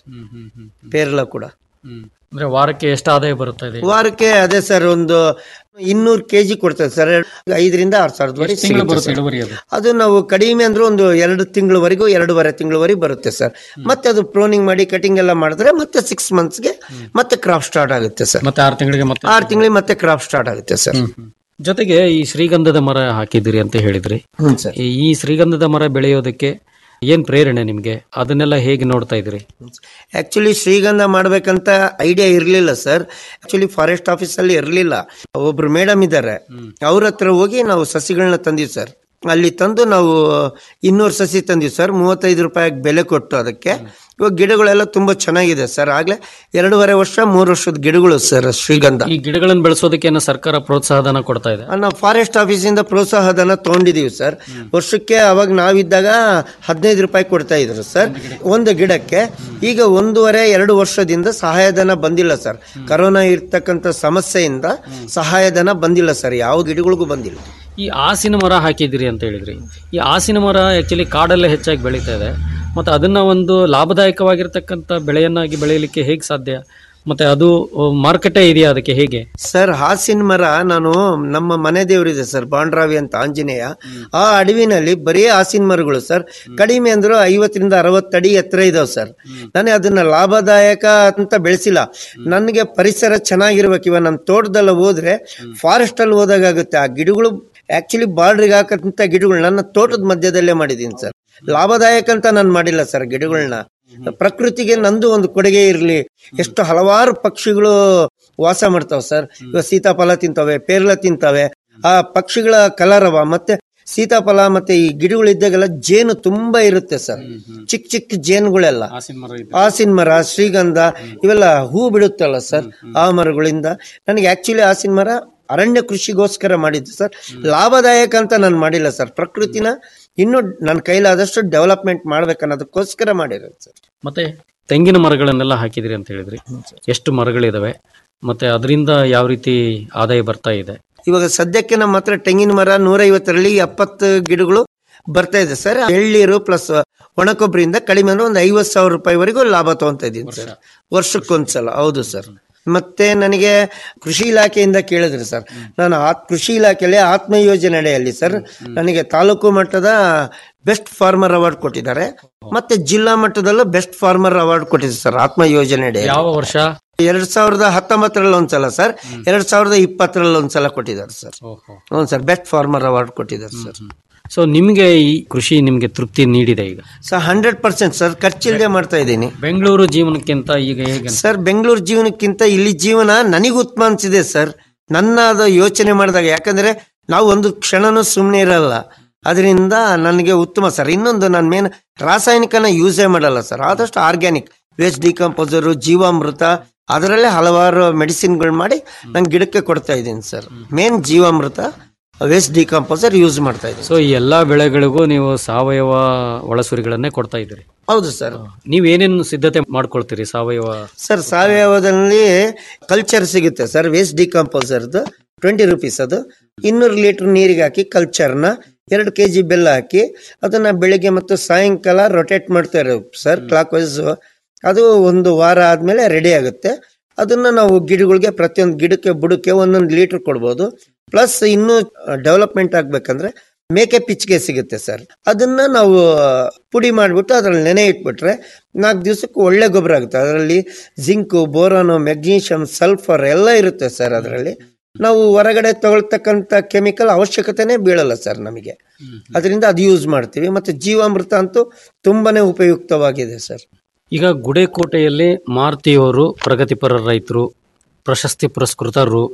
ಪೇರ್ಲ ಕೂಡ ಅಂದ್ರೆ ವಾರಕ್ಕೆ ಎಷ್ಟು ಆದಾಯ ಬರುತ್ತಾ ಇದೆ ವಾರಕ್ಕೆ ಅದೇ ಸರ್ ಒಂದು ಇನ್ನೂರು ಕೆ ಜಿ ಕೊಡ್ತದೆ ಸರ್ ಐದರಿಂದ ಆರು ಸಾವಿರದವರೆಗೆ ಎಷ್ಟು ತಿಂಗಳು ಸಿಗುತ್ತೆ ಬರುತ್ತೆ ಸರ್. ಇಳುವರಿ ಅದು ಅದು ನಾವು ಕಡಿಮೆ ಅಂದ್ರೆ ಒಂದು ಎರಡು ತಿಂಗಳವರೆಗೂ ಎರಡೂವರೆ ತಿಂಗಳವರೆಗೆ ಬರುತ್ತೆ ಸರ್ ಮತ್ತೆ ಅದು ಪ್ರೋನಿಂಗ್ ಮಾಡಿ ಕಟಿಂಗ್ ಎಲ್ಲ ಮಾಡಿದ್ರೆ ಮತ್ತೆ ಸಿಕ್ಸ್ ಮಂತ್ಸ್ಗೆ ಮತ್ತೆ ಕ್ರಾಪ್ ಸ್ಟಾರ್ಟ್ ಆಗುತ್ತೆ ಸರ್ ಮತ್ತೆ ಆರು ತಿಂಗಳಿಗೆ ಮತ್ತೆ ಆರು ತಿಂಗಳಿಗೆ ಮತ್ತೆ ಕ್ರಾಪ್ ಸ್ಟಾರ್ಟ್ ಆಗುತ್ತೆ ಸರ್ ಜೊತೆಗೆ ಈ ಶ್ರೀಗಂಧದ ಮರ ಹಾಕಿದಿರಿ ಅಂತ ಹೇಳಿದ್ರಿ ಹ್ಮ್ ಸರ್ ಈ- ಈ ಶ್ರೀಗಂಧದ ಮರ ಬೆಳೆಯೋದಕ್ಕೆ ಏನ್ ಪ್ರೇರಣೆ ನಿಮ್ಗೆ ಅದನ್ನೆಲ್ಲ ಹೇಗೆ ನೋಡ್ತಾ ಇದ್ರಿ ಆಕ್ಚುಲಿ ಶ್ರೀಗಂಧ ಮಾಡ್ಬೇಕಂತ ಐಡಿಯಾ ಇರಲಿಲ್ಲ ಸರ್ ಆಕ್ಚುಲಿ ಫಾರೆಸ್ಟ್ ಆಫೀಸಲ್ಲಿ ಇರಲಿಲ್ಲ ಒಬ್ರು ಮೇಡಮ್ ಇದ್ದಾರೆ ಅವ್ರ ಹತ್ರ ಹೋಗಿ ನಾವು ಸಸಿಗಳನ್ನ ತಂದಿವಿ ಸರ್ ಅಲ್ಲಿ ತಂದು ನಾವು ಇನ್ನೂರು ಸಸಿ ತಂದಿವಿ ಸರ್ ಮೂವತ್ತೈದು ರೂಪಾಯಿ ಬೆಲೆ ಕೊಟ್ಟು ಅದಕ್ಕೆ ಇವಾಗ ಗಿಡಗಳೆಲ್ಲ ತುಂಬಾ ಚೆನ್ನಾಗಿದೆ ಸರ್ ಆಗ್ಲೇ ಎರಡೂವರೆ ವರ್ಷ ಮೂರು ವರ್ಷದ ಗಿಡಗಳು ಸರ್ ಶ್ರೀಗಂಧ ಈ ಗಿಡಗಳನ್ನು ಬೆಳೆಸೋದಕ್ಕೆ ಏನೋ ಸರ್ಕಾರ ಪ್ರೋತ್ಸಾಹಧನ ಕೊಡ್ತಾ ಇದೆ ನಾವು ಫಾರೆಸ್ಟ್ ಆಫೀಸಿಂದ ಪ್ರೋತ್ಸಾಹಧನ ತಗೊಂಡಿದೀವಿ ಸರ್ ವರ್ಷಕ್ಕೆ ಅವಾಗ ನಾವಿದ್ದಾಗ ಹದಿನೈದು ರೂಪಾಯಿ ಕೊಡ್ತಾ ಇದ್ರು ಸರ್ ಒಂದು ಗಿಡಕ್ಕೆ ಈಗ ಒಂದೂವರೆ ಎರಡು ವರ್ಷದಿಂದ ಸಹಾಯಧನ ಬಂದಿಲ್ಲ ಸರ್ ಕರೋನಾ ಇರ್ತಕ್ಕಂಥ ಸಮಸ್ಯೆಯಿಂದ ಸಹಾಯಧನ ಬಂದಿಲ್ಲ ಸರ್ ಯಾವ ಗಿಡಗಳಿಗೂ ಬಂದಿಲ್ಲ ಈ ಆಸಿನ ಮರ ಹಾಕಿದಿರಿ ಅಂತ ಹೇಳಿದ್ರಿ ಈ ಆಸಿನ ಮರ ಆಕ್ಚುಲಿ ಕಾಡಲ್ಲೇ ಹೆಚ್ಚಾಗಿ ಬೆಳೀತಾ ಇದೆ ಮತ್ತೆ ಅದನ್ನ ಒಂದು ಲಾಭದಾಯಕವಾಗಿರ್ತಕ್ಕಂಥ ಬೆಳೆಯನ್ನಾಗಿ ಬೆಳೆಯಲಿಕ್ಕೆ ಹೇಗೆ ಸಾಧ್ಯ ಮತ್ತೆ ಅದು ಮಾರುಕಟ್ಟೆ ಇದೆಯಾ ಅದಕ್ಕೆ ಹೇಗೆ ಸರ್ ಹಾಸಿನ ಮರ ನಾನು ನಮ್ಮ ಮನೆ ದೇವರಿದೆ ಸರ್ ಬಾಂಡ್ರಾವಿ ಅಂತ ಆಂಜನೇಯ ಆ ಅಡವಿನಲ್ಲಿ ಬರೀ ಹಾಸಿನ ಮರಗಳು ಸರ್ ಕಡಿಮೆ ಅಂದ್ರು ಐವತ್ತರಿಂದ ಅರವತ್ತು ಅಡಿ ಎತ್ತರ ಇದಾವೆ ಸರ್ ನಾನು ಅದನ್ನ ಲಾಭದಾಯಕ ಅಂತ ಬೆಳೆಸಿಲ್ಲ ನನಗೆ ಪರಿಸರ ಚೆನ್ನಾಗಿರ್ಬೇಕು ಇವ ನಮ್ಮ ತೋಟದಲ್ಲ ಹೋದ್ರೆ ಫಾರೆಸ್ಟ್ ಅಲ್ಲಿ ಹೋದಾಗುತ್ತೆ ಆ ಗಿಡಗಳು ಆಕ್ಚುಲಿ ಬಾರ್ಡ್ರಿಗೆ ಹಾಕಂತ ಗಿಡಗಳು ನನ್ನ ತೋಟದ ಮಧ್ಯದಲ್ಲೇ ಮಾಡಿದ್ದೀನಿ ಸರ್ ಲಾಭದಾಯಕ ಅಂತ ನಾನು ಮಾಡಿಲ್ಲ ಸರ್ ಗಿಡಗಳನ್ನ ಪ್ರಕೃತಿಗೆ ನಂದು ಒಂದು ಕೊಡುಗೆ ಇರಲಿ ಎಷ್ಟು ಹಲವಾರು ಪಕ್ಷಿಗಳು ವಾಸ ಮಾಡ್ತಾವ ಸರ್ ಇವಾಗ ಸೀತಾಫಲ ತಿಂತವೆ ಪೇರ್ಲ ತಿಂತವೆ ಆ ಪಕ್ಷಿಗಳ ಕಲರವ ಮತ್ತೆ ಸೀತಾಫಲ ಮತ್ತೆ ಈ ಗಿಡಗಳಿದ್ದಾಗೆಲ್ಲ ಜೇನು ತುಂಬಾ ಇರುತ್ತೆ ಸರ್ ಚಿಕ್ಕ ಚಿಕ್ಕ ಜೇನುಗಳೆಲ್ಲ ಹಾಸಿನ ಮರ ಶ್ರೀಗಂಧ ಇವೆಲ್ಲ ಹೂ ಬಿಡುತ್ತಲ್ಲ ಸರ್ ಆ ಮರಗಳಿಂದ ನನಗೆ ಆಕ್ಚುಲಿ ಹಾಸಿನ ಮರ ಅರಣ್ಯ ಕೃಷಿಗೋಸ್ಕರ ಮಾಡಿದ್ದು ಸರ್ ಲಾಭದಾಯಕ ಅಂತ ನಾನು ಮಾಡಿಲ್ಲ ಸರ್ ಪ್ರಕೃತಿನ ಇನ್ನು ನನ್ನ ಕೈಲಾದಷ್ಟು ಡೆವಲಪ್ಮೆಂಟ್ ಮಾಡ್ಬೇಕನ್ನೋದಕ್ಕೋಸ್ಕರ ಮಾಡಿರೋದು ಸರ್ ಮತ್ತೆ ತೆಂಗಿನ ಮರಗಳನ್ನೆಲ್ಲ ಹಾಕಿದಿರಿ ಅಂತ ಹೇಳಿದ್ರಿ ಎಷ್ಟು ಮರಗಳಿದಾವೆ ಮತ್ತೆ ಅದರಿಂದ ಯಾವ ರೀತಿ ಆದಾಯ ಬರ್ತಾ ಇದೆ ಇವಾಗ ಸದ್ಯಕ್ಕೆ ನಮ್ಮ ಹತ್ರ ತೆಂಗಿನ ಮರ ನೂರೈವತ್ತರಲ್ಲಿ ಎಪ್ಪತ್ತು ಗಿಡಗಳು ಬರ್ತಾ ಇದೆ ಸರ್ ಎಳ್ಳೀರು ಪ್ಲಸ್ ಒಣಕೊಬ್ಬರಿಯಿಂದ ಕಡಿಮೆ ಅಂದ್ರೆ ಒಂದು ಐವತ್ತು ಸಾವಿರ ರೂಪಾಯಿವರೆಗೂ ಲಾಭ ತಗೊಂತ ಇದ್ದೀನಿ ಸರ್ ವರ್ಷಕ್ಕೊಂದ್ಸಲ ಹೌದು ಸರ್ ಮತ್ತೆ ನನಗೆ ಕೃಷಿ ಇಲಾಖೆಯಿಂದ ಕೇಳಿದ್ರಿ ಸರ್ ನಾನು ಆ ಕೃಷಿ ಇಲಾಖೆಯಲ್ಲಿ ಆತ್ಮ ಯೋಜನೆ ಅಡಿಯಲ್ಲಿ ಸರ್ ನನಗೆ ತಾಲೂಕು ಮಟ್ಟದ ಬೆಸ್ಟ್ ಫಾರ್ಮರ್ ಅವಾರ್ಡ್ ಕೊಟ್ಟಿದ್ದಾರೆ ಮತ್ತೆ ಜಿಲ್ಲಾ ಮಟ್ಟದಲ್ಲೂ ಬೆಸ್ಟ್ ಫಾರ್ಮರ್ ಅವಾರ್ಡ್ ಕೊಟ್ಟಿದ್ದಾರೆ ಸರ್ ಆತ್ಮ ಯೋಜನೆ ಅಡಿಯಲ್ಲಿ ಯಾವ ವರ್ಷ ಎರಡ್ ಸಾವಿರದ ಹತ್ತೊಂಬತ್ತರಲ್ಲಿ ಒಂದ್ಸಲ ಸರ್ ಎರಡ್ ಸಾವಿರದ ಇಪ್ಪತ್ತರಲ್ಲಿ ಒಂದ್ಸಲ ಕೊಟ್ಟಿದ್ದಾರೆ ಸರ್ ಹ್ಞೂ ಸರ್ ಬೆಸ್ಟ್ ಫಾರ್ಮರ್ ಅವಾರ್ಡ್ ಕೊಟ್ಟಿದ್ದಾರೆ ಸರ್ ಸೊ ನಿಮ್ಗೆ ಈ ಕೃಷಿ ನಿಮ್ಗೆ ತೃಪ್ತಿ ನೀಡಿದೆ ಈಗ ಸರ್ ಹಂಡ್ರೆಡ್ ಪರ್ಸೆಂಟ್ ಸರ್ ಖರ್ಚಿಲ್ಲದೆ ಮಾಡ್ತಾ ಇದ್ದೀನಿ ಬೆಂಗಳೂರು ಜೀವನಕ್ಕಿಂತ ಈಗ ಹೇಗೆ ಅನ್ಸುತ್ತೆ? ಸರ್ ಬೆಂಗಳೂರು ಜೀವನಕ್ಕಿಂತ ಇಲ್ಲಿ ಜೀವನ ನನಗೆ ಉತ್ತಮ ಅನ್ಸಿದೆ ಸರ್ ನನ್ನ ಅದು ಯೋಚನೆ ಮಾಡಿದಾಗ ಯಾಕಂದ್ರೆ ನಾವು ಒಂದು ಕ್ಷಣನೂ ಸುಮ್ಮನೆ ಇರಲ್ಲ ಅದರಿಂದ ನನಗೆ ಉತ್ತಮ ಸರ್ ಇನ್ನೊಂದು ನಾನು ಮೇನ್ ರಾಸಾಯನಿಕನ ಯೂಸೇ ಮಾಡಲ್ಲ ಸರ್ ಆದಷ್ಟು ಆರ್ಗ್ಯಾನಿಕ್ ವೇಸ್ಟ್ ಡಿಕಂಪೋಸರು ಜೀವಾಮೃತ ಅದರಲ್ಲೇ ಹಲವಾರು ಮೆಡಿಸಿನ್ಗಳು ಮಾಡಿ ನಂಗೆ ಗಿಡಕ್ಕೆ ಕೊಡ್ತಾ ಇದ್ದೀನಿ ಸರ್ ಮೇನ್ ಜೀವಾಮೃತ ವೇಸ್ಟ್ ಡಿಕಂಪೋಸರ್ ಯೂಸ್ ಮಾಡ್ತಾ ಇದ್ದೀನಿ ಸೊ ಈ ಎಲ್ಲಾ ಬೆಳೆಗಳಿಗೂ ನೀವು ಸಾವಯವ ಒಳಸುರಿಗಳನ್ನೇ ಕೊಡ್ತಾ ಇದ್ದೀರಿ ಹೌದು ಸರ್ ನೀವ್ ಏನೇನು ಸಿದ್ಧತೆ ಮಾಡ್ಕೊಳ್ತೀರಿ ಸಾವಯವ ಸರ್ ಸಾವಯವದಲ್ಲಿ ಕಲ್ಚರ್ ಸಿಗುತ್ತೆ ಸರ್ ವೇಸ್ಟ್ ಡಿಕಂಪೋಸರ್ದು ಟ್ವೆಂಟಿ ರುಪೀಸ್ ಅದು ಇನ್ನೂರು ಲೀಟರ್ ನೀರಿಗೆ ಹಾಕಿ ಕಲ್ಚರ್ನ ಎರಡು ಕೆ ಜಿ ಬೆಲ್ಲ ಹಾಕಿ ಅದನ್ನ ಬೆಳಿಗ್ಗೆ ಮತ್ತು ಸಾಯಂಕಾಲ ರೊಟೇಟ್ ಮಾಡ್ತಾ ಇರೋ ಸರ್ ಕ್ಲಾಕ್ ವೈಸ್ ಅದು ಒಂದು ವಾರ ಆದ್ಮೇಲೆ ರೆಡಿ ಆಗುತ್ತೆ ಅದನ್ನ ನಾವು ಗಿಡಗಳಿಗೆ ಪ್ರತಿಯೊಂದು ಗಿಡಕ್ಕೆ ಬುಡಕ್ಕೆ ಒಂದೊಂದು ಲೀಟರ್ ಕೊಡ್ಬೋದು ಪ್ಲಸ್ ಇನ್ನೂ ಡೆವಲಪ್ಮೆಂಟ್ ಆಗ್ಬೇಕಂದ್ರೆ ಮೇಕೆ ಪಿಚ್ಗೆ ಸಿಗುತ್ತೆ ಸರ್ ಅದನ್ನ ನಾವು ಪುಡಿ ಮಾಡಿಬಿಟ್ಟು ಅದ್ರಲ್ಲಿ ನೆನೆ ಇಟ್ಬಿಟ್ರೆ ನಾಲ್ಕು ದಿವಸಕ್ಕೆ ಒಳ್ಳೆ ಗೊಬ್ಬರ ಆಗುತ್ತೆ ಅದರಲ್ಲಿ ಜಿಂಕು ಬೋರಾನು ಮೆಗ್ನೀಷಿಯಂ ಸಲ್ಫರ್ ಎಲ್ಲ ಇರುತ್ತೆ ಸರ್ ಅದರಲ್ಲಿ ನಾವು ಹೊರಗಡೆ ತಗೊಳ್ತಕ್ಕಂಥ ಕೆಮಿಕಲ್ ಅವಶ್ಯಕತೆನೇ ಬೀಳಲ್ಲ ಸರ್ ನಮಗೆ ಅದರಿಂದ ಅದು ಯೂಸ್ ಮಾಡ್ತೀವಿ ಮತ್ತೆ ಜೀವಾಮೃತ ಅಂತೂ ತುಂಬಾನೇ ಉಪಯುಕ್ತವಾಗಿದೆ ಸರ್ ಈಗ ಗುಡೇಕೋಟೆಯಲ್ಲಿ ಮಾರುತಿಯವರು ಪ್ರಗತಿಪರ ರೈತರು ಪ್ರಶಸ್ತಿ ಪುರಸ್ಕೃತರು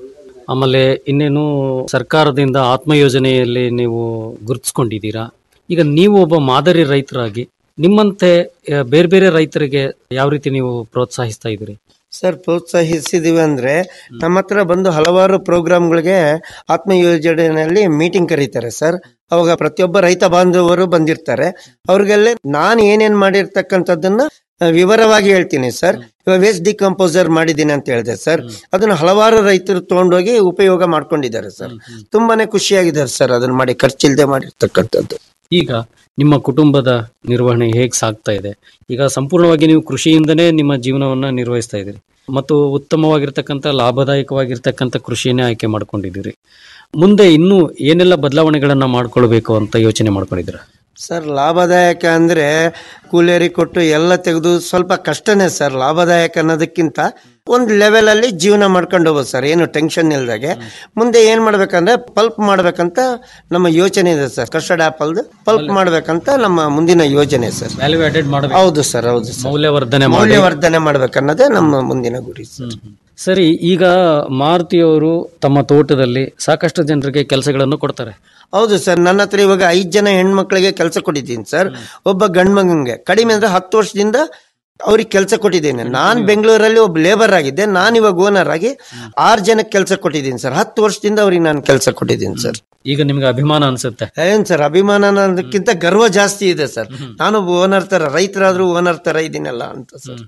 ಆಮೇಲೆ ಇನ್ನೇನು ಸರ್ಕಾರದಿಂದ ಆತ್ಮ ಯೋಜನೆಯಲ್ಲಿ ನೀವು ಗುರುತಿಸ್ಕೊಂಡಿದ್ದೀರಾ ಈಗ ನೀವು ಒಬ್ಬ ಮಾದರಿ ರೈತರಾಗಿ ನಿಮ್ಮಂತೆ ಆ, ಬೇರೆ ಬೇರೆ ರೈತರಿಗೆ ಯಾವ ರೀತಿ ನೀವು ಪ್ರೋತ್ಸಾಹಿಸ್ತಾ ಇದ್ದೀರಿ ಸರ್ ಪ್ರೋತ್ಸಾಹಿಸಿದೀವಿ ಅಂದ್ರೆ ನಮ್ಮ ಹತ್ರ ಬಂದು ಹಲವಾರು ಪ್ರೋಗ್ರಾಮ್ಗಳಿಗೆ ಆತ್ಮ ಯೋಜನೆಯಲ್ಲಿ ಮೀಟಿಂಗ್ ಕರೀತಾರೆ ಸರ್ ಅವಾಗ ಪ್ರತಿಯೊಬ್ಬ ರೈತ ಬಾಂಧವರು ಬಂದಿರ್ತಾರೆ ಅವ್ರಿಗೆಲ್ಲ ನಾನು ಏನೇನ್ ಮಾಡಿರ್ತಕ್ಕಂಥದ್ದನ್ನ ಆ, ವಿವರವಾಗಿ ಹೇಳ್ತೀನಿ ಸರ್ ಇವಾಗ ವೇಸ್ಟ್ ಡಿಕಂಪೋಸರ್ ಮಾಡಿದ್ದೀನಿ ಅಂತ ಹೇಳಿದೆ ಸರ್ ಅದನ್ನ ಹಲವಾರು ರೈತರು ತಗೊಂಡೋಗಿ ಉಪಯೋಗ ಮಾಡ್ಕೊಂಡಿದ್ದಾರೆ ಸರ್ ತುಂಬಾನೇ ಖುಷಿಯಾಗಿದ್ದಾರೆ ಸರ್ ಅದನ್ನ ಮಾಡಿ ಖರ್ಚಿಲ್ದೆ ಮಾಡಿರ್ತಕ್ಕಂಥದ್ದು ಈಗ ನಿಮ್ಮ ಕುಟುಂಬದ ನಿರ್ವಹಣೆ ಹೇಗೆ ಸಾಗ್ತಾ ಇದೆ ಈಗ ಸಂಪೂರ್ಣವಾಗಿ ನೀವು ಕೃಷಿಯಿಂದನೇ ನಿಮ್ಮ ಜೀವನವನ್ನ ನಿರ್ವಹಿಸ್ತಾ ಇದ್ದೀರಿ ಮತ್ತು ಉತ್ತಮವಾಗಿರ್ತಕ್ಕಂಥ ಲಾಭದಾಯಕವಾಗಿರ್ತಕ್ಕಂಥ ಕೃಷಿಯನ್ನೇ ಆಯ್ಕೆ ಮಾಡ್ಕೊಂಡಿದ್ದೀರಿ ಮುಂದೆ ಇನ್ನೂ ಏನೆಲ್ಲ ಬದಲಾವಣೆಗಳನ್ನ ಮಾಡ್ಕೊಳ್ಬೇಕು ಅಂತ ಯೋಚನೆ ಮಾಡ್ಕೊಂಡಿದ್ದೀರಾ ಸರ್ ಲಾಭದಾಯಕ ಅಂದ್ರೆ ಕೂಲೇರಿ ಕೊಟ್ಟು ಎಲ್ಲ ತೆಗೆದು ಸ್ವಲ್ಪ ಕಷ್ಟನೇ ಸರ್ ಲಾಭದಾಯಕ ಅನ್ನೋದಕ್ಕಿಂತ ಒಂದು ಲೆವೆಲ್ ಅಲ್ಲಿ ಜೀವನ ಮಾಡ್ಕೊಂಡು ಹೋಗೋದು ಸರ್ ಏನು ಟೆನ್ಷನ್ ಇಲ್ದಾಗೆ ಮುಂದೆ ಏನ್ ಮಾಡ್ಬೇಕಂದ್ರೆ ಪಲ್ಪ್ ಮಾಡ್ಬೇಕಂತ ನಮ್ಮ ಯೋಚನೆ ಇದೆ ಸರ್ ಕಸ್ಟರ್ಡ್ ಆಪಲ್ದು ಪಲ್ಪ್ ಮಾಡ್ಬೇಕಂತ ನಮ್ಮ ಮುಂದಿನ ಯೋಜನೆ ಸರ್ ವ್ಯಾಲ್ಯೂ ಆಡೆಡ್ ಮಾಡಬೇಕು ಹೌದು ಸರ್ ಹೌದು ಸರ್ ಮೌಲ್ಯವರ್ಧನೆ ಮಾಡಿ ಮೌಲ್ಯವರ್ಧನೆ ಮಾಡ್ಬೇಕನ್ನೋದೇ ನಮ್ಮ ಮುಂದಿನ ಗುರಿ ಸರ್ ಸರಿ ಈಗ ಮಾರುತಿಯವರು ತಮ್ಮ ತೋಟದಲ್ಲಿ ಸಾಕಷ್ಟು ಜನರಿಗೆ ಕೆಲಸಗಳನ್ನು ಕೊಡ್ತಾರೆ ಹೌದು ಸರ್ ನನ್ನ ಹತ್ರ ಇವಾಗ ಐದ್ ಜನ ಹೆಣ್ಮಕ್ಳಿಗೆ ಕೆಲಸ ಕೊಟ್ಟಿದ್ದೀನಿ ಸರ್ ಒಬ್ಬ ಗಂಡ್ ಮಗಂಗೆ ಕಡಿಮೆ ಅಂದ್ರೆ ಹತ್ತು ವರ್ಷದಿಂದ ಅವ್ರಿಗೆ ಕೆಲಸ ಕೊಟ್ಟಿದ್ದೀನಿ ನಾನ್ ಬೆಂಗಳೂರಲ್ಲಿ ಒಬ್ಬ ಲೇಬರ್ ಆಗಿದ್ದೆ ನಾನು ಇವಾಗ ಓನರ್ ಆಗಿ ಆರು ಜನಕ್ಕೆ ಕೆಲಸ ಕೊಟ್ಟಿದ್ದೀನಿ ಸರ್ ಹತ್ತು ವರ್ಷದಿಂದ ಅವ್ರಿಗೆ ನಾನು ಕೆಲಸ ಕೊಟ್ಟಿದ್ದೀನಿ ಸರ್ ಈಗ ನಿಮ್ಗೆ ಅಭಿಮಾನ ಅನ್ಸುತ್ತೆ ಏನ್ ಸರ್ ಅಭಿಮಾನ ಅನ್ನೋದಕ್ಕಿಂತ ಗರ್ವ ಜಾಸ್ತಿ ಇದೆ ಸರ್ ನಾನು ಓನರ್ ತರ ರೈತರಾದ್ರೂ ಓನರ್ ತರ ಇದೀನಲ್ಲ ಅಂತ ಸರ್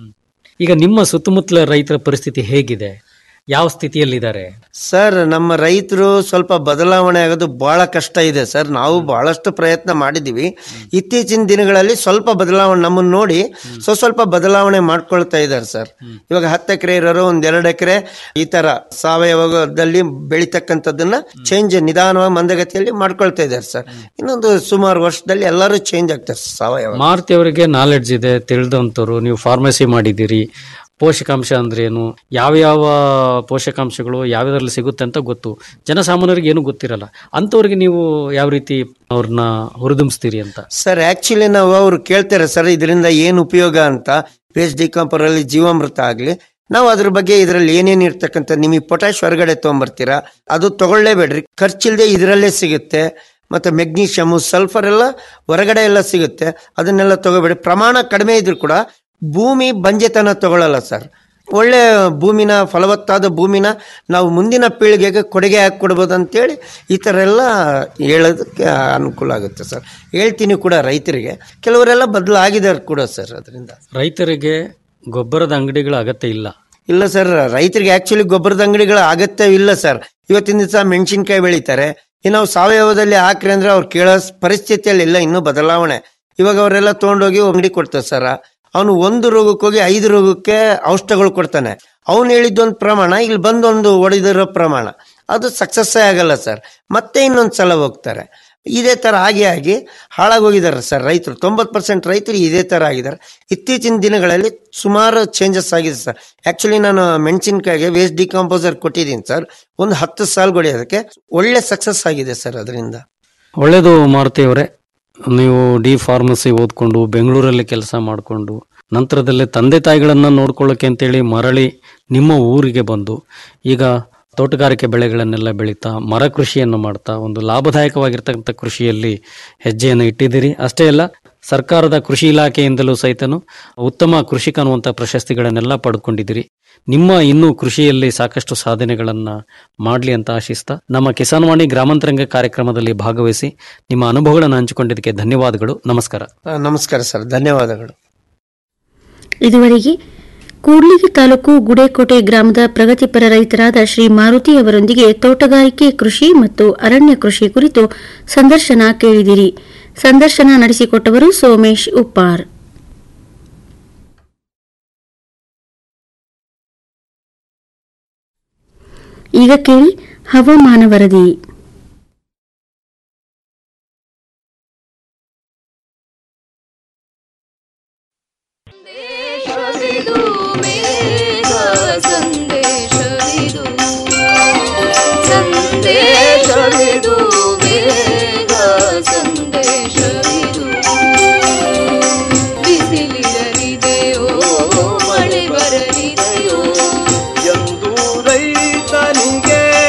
ಈಗ ನಿಮ್ಮ ಸುತ್ತಮುತ್ತಲ ರೈತರ ಪರಿಸ್ಥಿತಿ ಹೇಗಿದೆ ಯಾವ ಸ್ಥಿತಿಯಲ್ಲಿದ್ದಾರೆ ಸರ್ ನಮ್ಮ ರೈತರು ಸ್ವಲ್ಪ ಬದಲಾವಣೆ ಆಗೋದು ಬಹಳ ಕಷ್ಟ ಇದೆ ಸರ್ ನಾವು ಬಹಳಷ್ಟು ಪ್ರಯತ್ನ ಮಾಡಿದೀವಿ ಇತ್ತೀಚಿನ ದಿನಗಳಲ್ಲಿ ಸ್ವಲ್ಪ ಬದಲಾವಣೆ ನಮ್ಮನ್ನ ನೋಡಿ ಸ್ವ ಸ್ವಲ್ಪ ಬದಲಾವಣೆ ಮಾಡ್ಕೊಳ್ತಾ ಇದ್ದಾರೆ ಸರ್ ಇವಾಗ ಹತ್ತು ಎಕರೆ ಇರೋರು ಒಂದ್ ಎರಡು ಎಕರೆ ಈ ತರ ಸಾವಯವದಲ್ಲಿ ಬೆಳಿತಕ್ಕಂಥದ್ದನ್ನ ಚೇಂಜ್ ನಿಧಾನವಾಗಿ ಮಂದಗತಿಯಲ್ಲಿ ಮಾಡ್ಕೊಳ್ತಾ ಇದ್ದಾರೆ ಸರ್ ಇನ್ನೊಂದು ಸುಮಾರು ವರ್ಷದಲ್ಲಿ ಎಲ್ಲರೂ ಚೇಂಜ್ ಆಗ್ತಾರೆ ಸಾವಯವ ಮಾರುತಿ ಅವರಿಗೆ ನಾಲೆಡ್ಜ್ ಇದೆ ತಿಳಿದಂಥವ್ರು ನೀವು ಫಾರ್ಮಸಿ ಮಾಡಿದ್ದೀರಿ ಪೋಷಕಾಂಶ ಅಂದ್ರೇನು ಯಾವ ಯಾವ ಪೋಷಕಾಂಶಗಳು ಯಾವ್ಯಾವ್ದ್ರಲ್ಲಿ ಸಿಗುತ್ತೆ ಅಂತ ಗೊತ್ತು ಜನಸಾಮಾನ್ಯರಿಗೆ ಏನು ಗೊತ್ತಿರಲ್ಲ ಅಂಥವ್ರಿಗೆ ನೀವು ಯಾವ ರೀತಿ ಅವ್ರನ್ನ ಹುರಿದುಂಬಿಸ್ತೀರಿ ಅಂತ ಸರ್ ಆಕ್ಚುಲಿ ನಾವು ಅವ್ರು ಕೇಳ್ತಾರೆ ಸರ್ ಇದರಿಂದ ಏನು ಉಪಯೋಗ ಅಂತ ವೇಸ್ಟ್ ಡಿಕಂಪರ್ ಅಲ್ಲಿ ಜೀವಾಮೃತ ಆಗ್ಲಿ ನಾವು ಅದ್ರ ಬಗ್ಗೆ ಇದರಲ್ಲಿ ಏನೇನು ಇರ್ತಕ್ಕಂಥ ನಿಮಗೆ ಪೊಟ್ಯಾಶ್ ಹೊರಗಡೆ ತೊಗೊಂಬರ್ತೀರಾ ಅದು ತಗೊಳ್ಳೇಬೇಡ್ರಿ ಖರ್ಚಿಲ್ದೆ ಇದರಲ್ಲೇ ಸಿಗುತ್ತೆ ಮತ್ತೆ ಮೆಗ್ನೀಷಿಯಮು ಸಲ್ಫರ್ ಎಲ್ಲ ಹೊರಗಡೆ ಎಲ್ಲ ಸಿಗುತ್ತೆ ಅದನ್ನೆಲ್ಲ ತಗೋಬೇಡಿ ಪ್ರಮಾಣ ಕಡಿಮೆ ಇದ್ರು ಕೂಡ ಭೂಮಿ ಬಂಜೆತನ ತಗೊಳ್ಳಲ್ಲ ಸರ್ ಒಳ್ಳೆ ಭೂಮಿನ ಫಲವತ್ತಾದ ಭೂಮಿನ ನಾವು ಮುಂದಿನ ಪೀಳಿಗೆಗೆ ಕೊಡುಗೆ ಹಾಕಿ ಕೊಡ್ಬೋದು ಅಂತೇಳಿ ಈ ಥರ ಎಲ್ಲ ಹೇಳೋದಕ್ಕೆ ಅನುಕೂಲ ಆಗುತ್ತೆ ಸರ್ ಹೇಳ್ತೀನಿ ಕೂಡ ರೈತರಿಗೆ ಕೆಲವರೆಲ್ಲ ಬದಲಾಗಿದ್ದಾರೆ ಕೂಡ ಸರ್ ಅದರಿಂದ ರೈತರಿಗೆ ಗೊಬ್ಬರದ ಅಂಗಡಿಗಳ ಅಗತ್ಯ ಇಲ್ಲ ಇಲ್ಲ ಸರ್ ರೈತರಿಗೆ ಆಕ್ಚುಲಿ ಗೊಬ್ಬರದ ಅಂಗಡಿಗಳ ಅಗತ್ಯ ಇಲ್ಲ ಸರ್ ಇವತ್ತಿನ ದಿವಸ ಮೆಣಸಿನ್ಕಾಯಿ ಬೆಳಿತಾರೆ ಇನ್ನು ನಾವು ಸಾವಯವದಲ್ಲಿ ಹಾಕ್ರಿ ಅಂದ್ರೆ ಅವ್ರು ಕೇಳೋ ಪರಿಸ್ಥಿತಿಯಲ್ಲಿ ಇಲ್ಲ ಇನ್ನೂ ಬದಲಾವಣೆ ಇವಾಗ ಅವರೆಲ್ಲ ತೊಗೊಂಡೋಗಿ ಅಂಗಡಿ ಕೊಡ್ತಾರೆ ಸರ್ ಅವನು ಒಂದು ರೋಗಕ್ಕೆ ಹೋಗಿ ಐದು ರೋಗಕ್ಕೆ ಔಷಧಗಳು ಕೊಡ್ತಾನೆ ಅವನು ಹೇಳಿದ್ದೊಂದು ಪ್ರಮಾಣ ಇಲ್ಲಿ ಬಂದೊಂದು ಹೊಡೆದಿರೋ ಪ್ರಮಾಣ ಅದು ಸಕ್ಸಸ್ ಆಗಲ್ಲ ಸರ್ ಮತ್ತೆ ಇನ್ನೊಂದು ಸಲ ಹೋಗ್ತಾರೆ ಇದೇ ತರ ಆಗಿ ಆಗಿ ಹಾಳಾಗೋಗಿದ್ದಾರೆ ಸರ್ ರೈತರು ತೊಂಬತ್ತು ಪರ್ಸೆಂಟ್ ರೈತರು ಇದೇ ತರ ಆಗಿದ್ದಾರೆ ಇತ್ತೀಚಿನ ದಿನಗಳಲ್ಲಿ ಸುಮಾರು ಚೇಂಜಸ್ ಆಗಿದೆ ಸರ್ ಆಕ್ಚುಲಿ ನಾನು ಮೆಣಸಿನ್ಕಾಯಿಗೆ ವೇಸ್ಟ್ ಡಿಕಂಪೋಸರ್ ಕೊಟ್ಟಿದ್ದೀನಿ ಸರ್ ಒಂದು ಹತ್ತು ಸಾಲ್ ಹೊಡೆಯೋದಕ್ಕೆ ಒಳ್ಳೆ ಸಕ್ಸಸ್ ಆಗಿದೆ ಸರ್ ಅದರಿಂದ ಒಳ್ಳೇದು ಮಾರುತಿ ಅವರೇ ನೀವು ಡಿ ಫಾರ್ಮಸಿ ಓದ್ಕೊಂಡು ಬೆಂಗಳೂರಲ್ಲಿ ಕೆಲಸ ಮಾಡಿಕೊಂಡು ನಂತರದಲ್ಲಿ ತಂದೆ ತಾಯಿಗಳನ್ನ ನೋಡ್ಕೊಳ್ಳೋಕೆ ಅಂತೇಳಿ ಮರಳಿ ನಿಮ್ಮ ಊರಿಗೆ ಬಂದು ಈಗ ತೋಟಗಾರಿಕೆ ಬೆಳೆಗಳನ್ನೆಲ್ಲ ಬೆಳೀತಾ ಮರ ಕೃಷಿಯನ್ನು ಮಾಡ್ತಾ ಒಂದು ಲಾಭದಾಯಕವಾಗಿರ್ತಕ್ಕಂಥ ಕೃಷಿಯಲ್ಲಿ ಹೆಜ್ಜೆಯನ್ನು ಇಟ್ಟಿದ್ದೀರಿ ಅಷ್ಟೇ ಅಲ್ಲ ಸರ್ಕಾರದ ಕೃಷಿ ಇಲಾಖೆಯಿಂದಲೂ ಸಹಿತನು ಉತ್ತಮ ಕೃಷಿಕ ಅನ್ನುವಂಥ ಪ್ರಶಸ್ತಿಗಳನ್ನೆಲ್ಲ ಪಡ್ಕೊಂಡಿದ್ದೀರಿ ನಿಮ್ಮ ಇನ್ನೂ ಕೃಷಿಯಲ್ಲಿ ಸಾಕಷ್ಟು ಸಾಧನೆಗಳನ್ನ ಮಾಡಲಿ ಅಂತ ಆಶಿಸ್ತಾ ನಮ್ಮ ಕಿಸಾನ್ವಾಣಿ ಗ್ರಾಮಾಂತರಂಗ ಕಾರ್ಯಕ್ರಮದಲ್ಲಿ ಭಾಗವಹಿಸಿ ನಿಮ್ಮ ಅನುಭವಗಳನ್ನು ಹಂಚಿಕೊಂಡಿದ್ದಕ್ಕೆ ಧನ್ಯವಾದಗಳು ನಮಸ್ಕಾರ ಆ, ನಮಸ್ಕಾರ ಸರ್ ಧನ್ಯವಾದಗಳು ಇದುವರೆಗೆ ಕೂಡ್ಲಿಗಿ ತಾಲೂಕು ಗುಡೇಕೋಟೆ ಗ್ರಾಮದ ಪ್ರಗತಿಪರ ರೈತರಾದ ಶ್ರೀ ಮಾರುತಿ ಅವರೊಂದಿಗೆ ತೋಟಗಾರಿಕೆ ಕೃಷಿ ಮತ್ತು ಅರಣ್ಯ ಕೃಷಿ ಕುರಿತು ಸಂದರ್ಶನ ಕೇಳಿದಿರಿ ಸಂದರ್ಶನ ನಡೆಸಿಕೊಟ್ಟವರು ಸೋಮೇಶ್ ಉಪ್ಪಾರ್ ಈಗ ಕೇಳಿ ಹವಾಮಾನ ವರದಿ ಸಂದೇಶವಿದು ಮೇಘ ಸಂದೇಶವಿದು ಸಂದೇಶವಿದು ಮೇಘ ಸಂದೇಶವಿದು ಬಿಸಿಲಿರಲಿದೆಯೋ ಮಳೆ ಬರಲಿದೆಯೋ ಎಂದು ರೈತನಿಗೆ